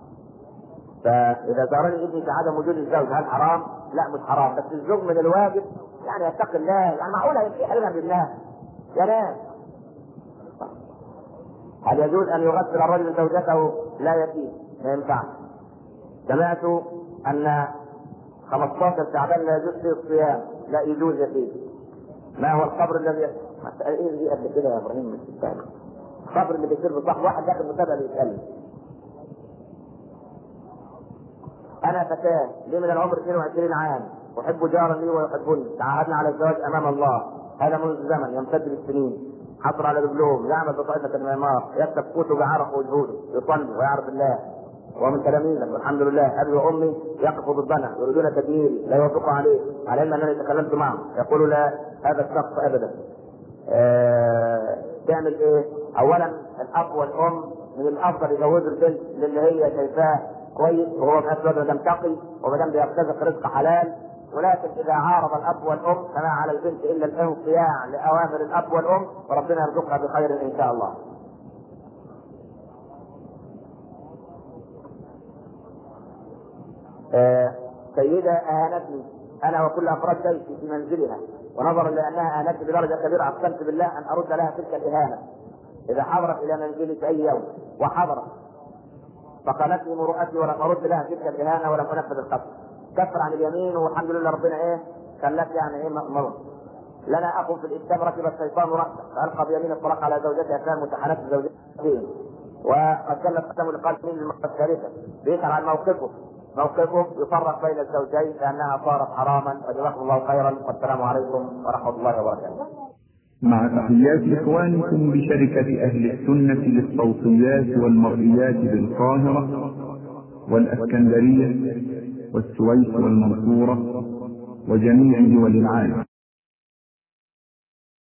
S2: فاذا زارني ابني في عدم وجود الزوج هل حرام؟ لا مش حرام بس الزوج من الواجب يعني يتقي الله يعني معقول هيمشي حرمها بابنها يا ناس هل يجوز ان يغسل الرجل زوجته؟ لا يتيم ما ينفعش سمعت ان 15 شعبان لا يجوز فيه الصيام لا يجوز يا سيدي ما هو الصبر الذي ما ايه دي قبل كده يا ابراهيم مش فاهم الصبر اللي بيصير بصح واحد داخل مسابقه بيتكلم انا فتاه لي من العمر 22 عام احب جارا لي ويحبني تعاهدنا على الزواج امام الله هذا منذ زمن يمتد بالسنين حصل على دبلوم يعمل بطاقة المعمار يكتب كتب بعرق وجهوده يصلي ويعرف الله ومن تلاميذك والحمد لله ابي وامي يقفوا ضدنا يريدون تدميري لا يوافقوا عليه على علم انني تكلمت معهم يقول لا هذا الشخص ابدا آه تعمل ايه؟ اولا الاب والام من الافضل يجوزوا البنت للي هي شايفاه كويس وهو في نفس الوقت ما دام تقي وما دام بيرتزق رزق حلال ولكن اذا عارض الاب والام فما على البنت الا الانقياع لاوامر الاب والام وربنا يرزقها بخير ان شاء الله. آه سيدة أهانتني أنا وكل أفراد بيتي في منزلها ونظرا لأنها أهانتني بدرجة كبيرة أقسمت بالله أن أرد لها تلك الإهانة إذا حضرت إلى منزلي في أي يوم وحضرت فقالتني مرؤتي ولم أرد لها تلك الإهانة ولم أنفذ القتل كفر عن اليمين والحمد لله ربنا إيه خلت يعني إيه مأمر لنا أخ في الإسلام ركب الشيطان رأسه فألقى بيمين الطلاق على زوجته أثناء متحنات زوجته وقد كلف قسم لقال من المرأة الثالثة بيسأل عن موقفه موقفه يفرق بين الزوجين لأنها صارت حراما وجزاكم الله خيرا والسلام عليكم ورحمة الله وبركاته
S3: مع تحيات إخوانكم بشركة أهل السنة للصوتيات والمرئيات بالقاهرة والأسكندرية والسويس والمنصورة وجميع دول العالم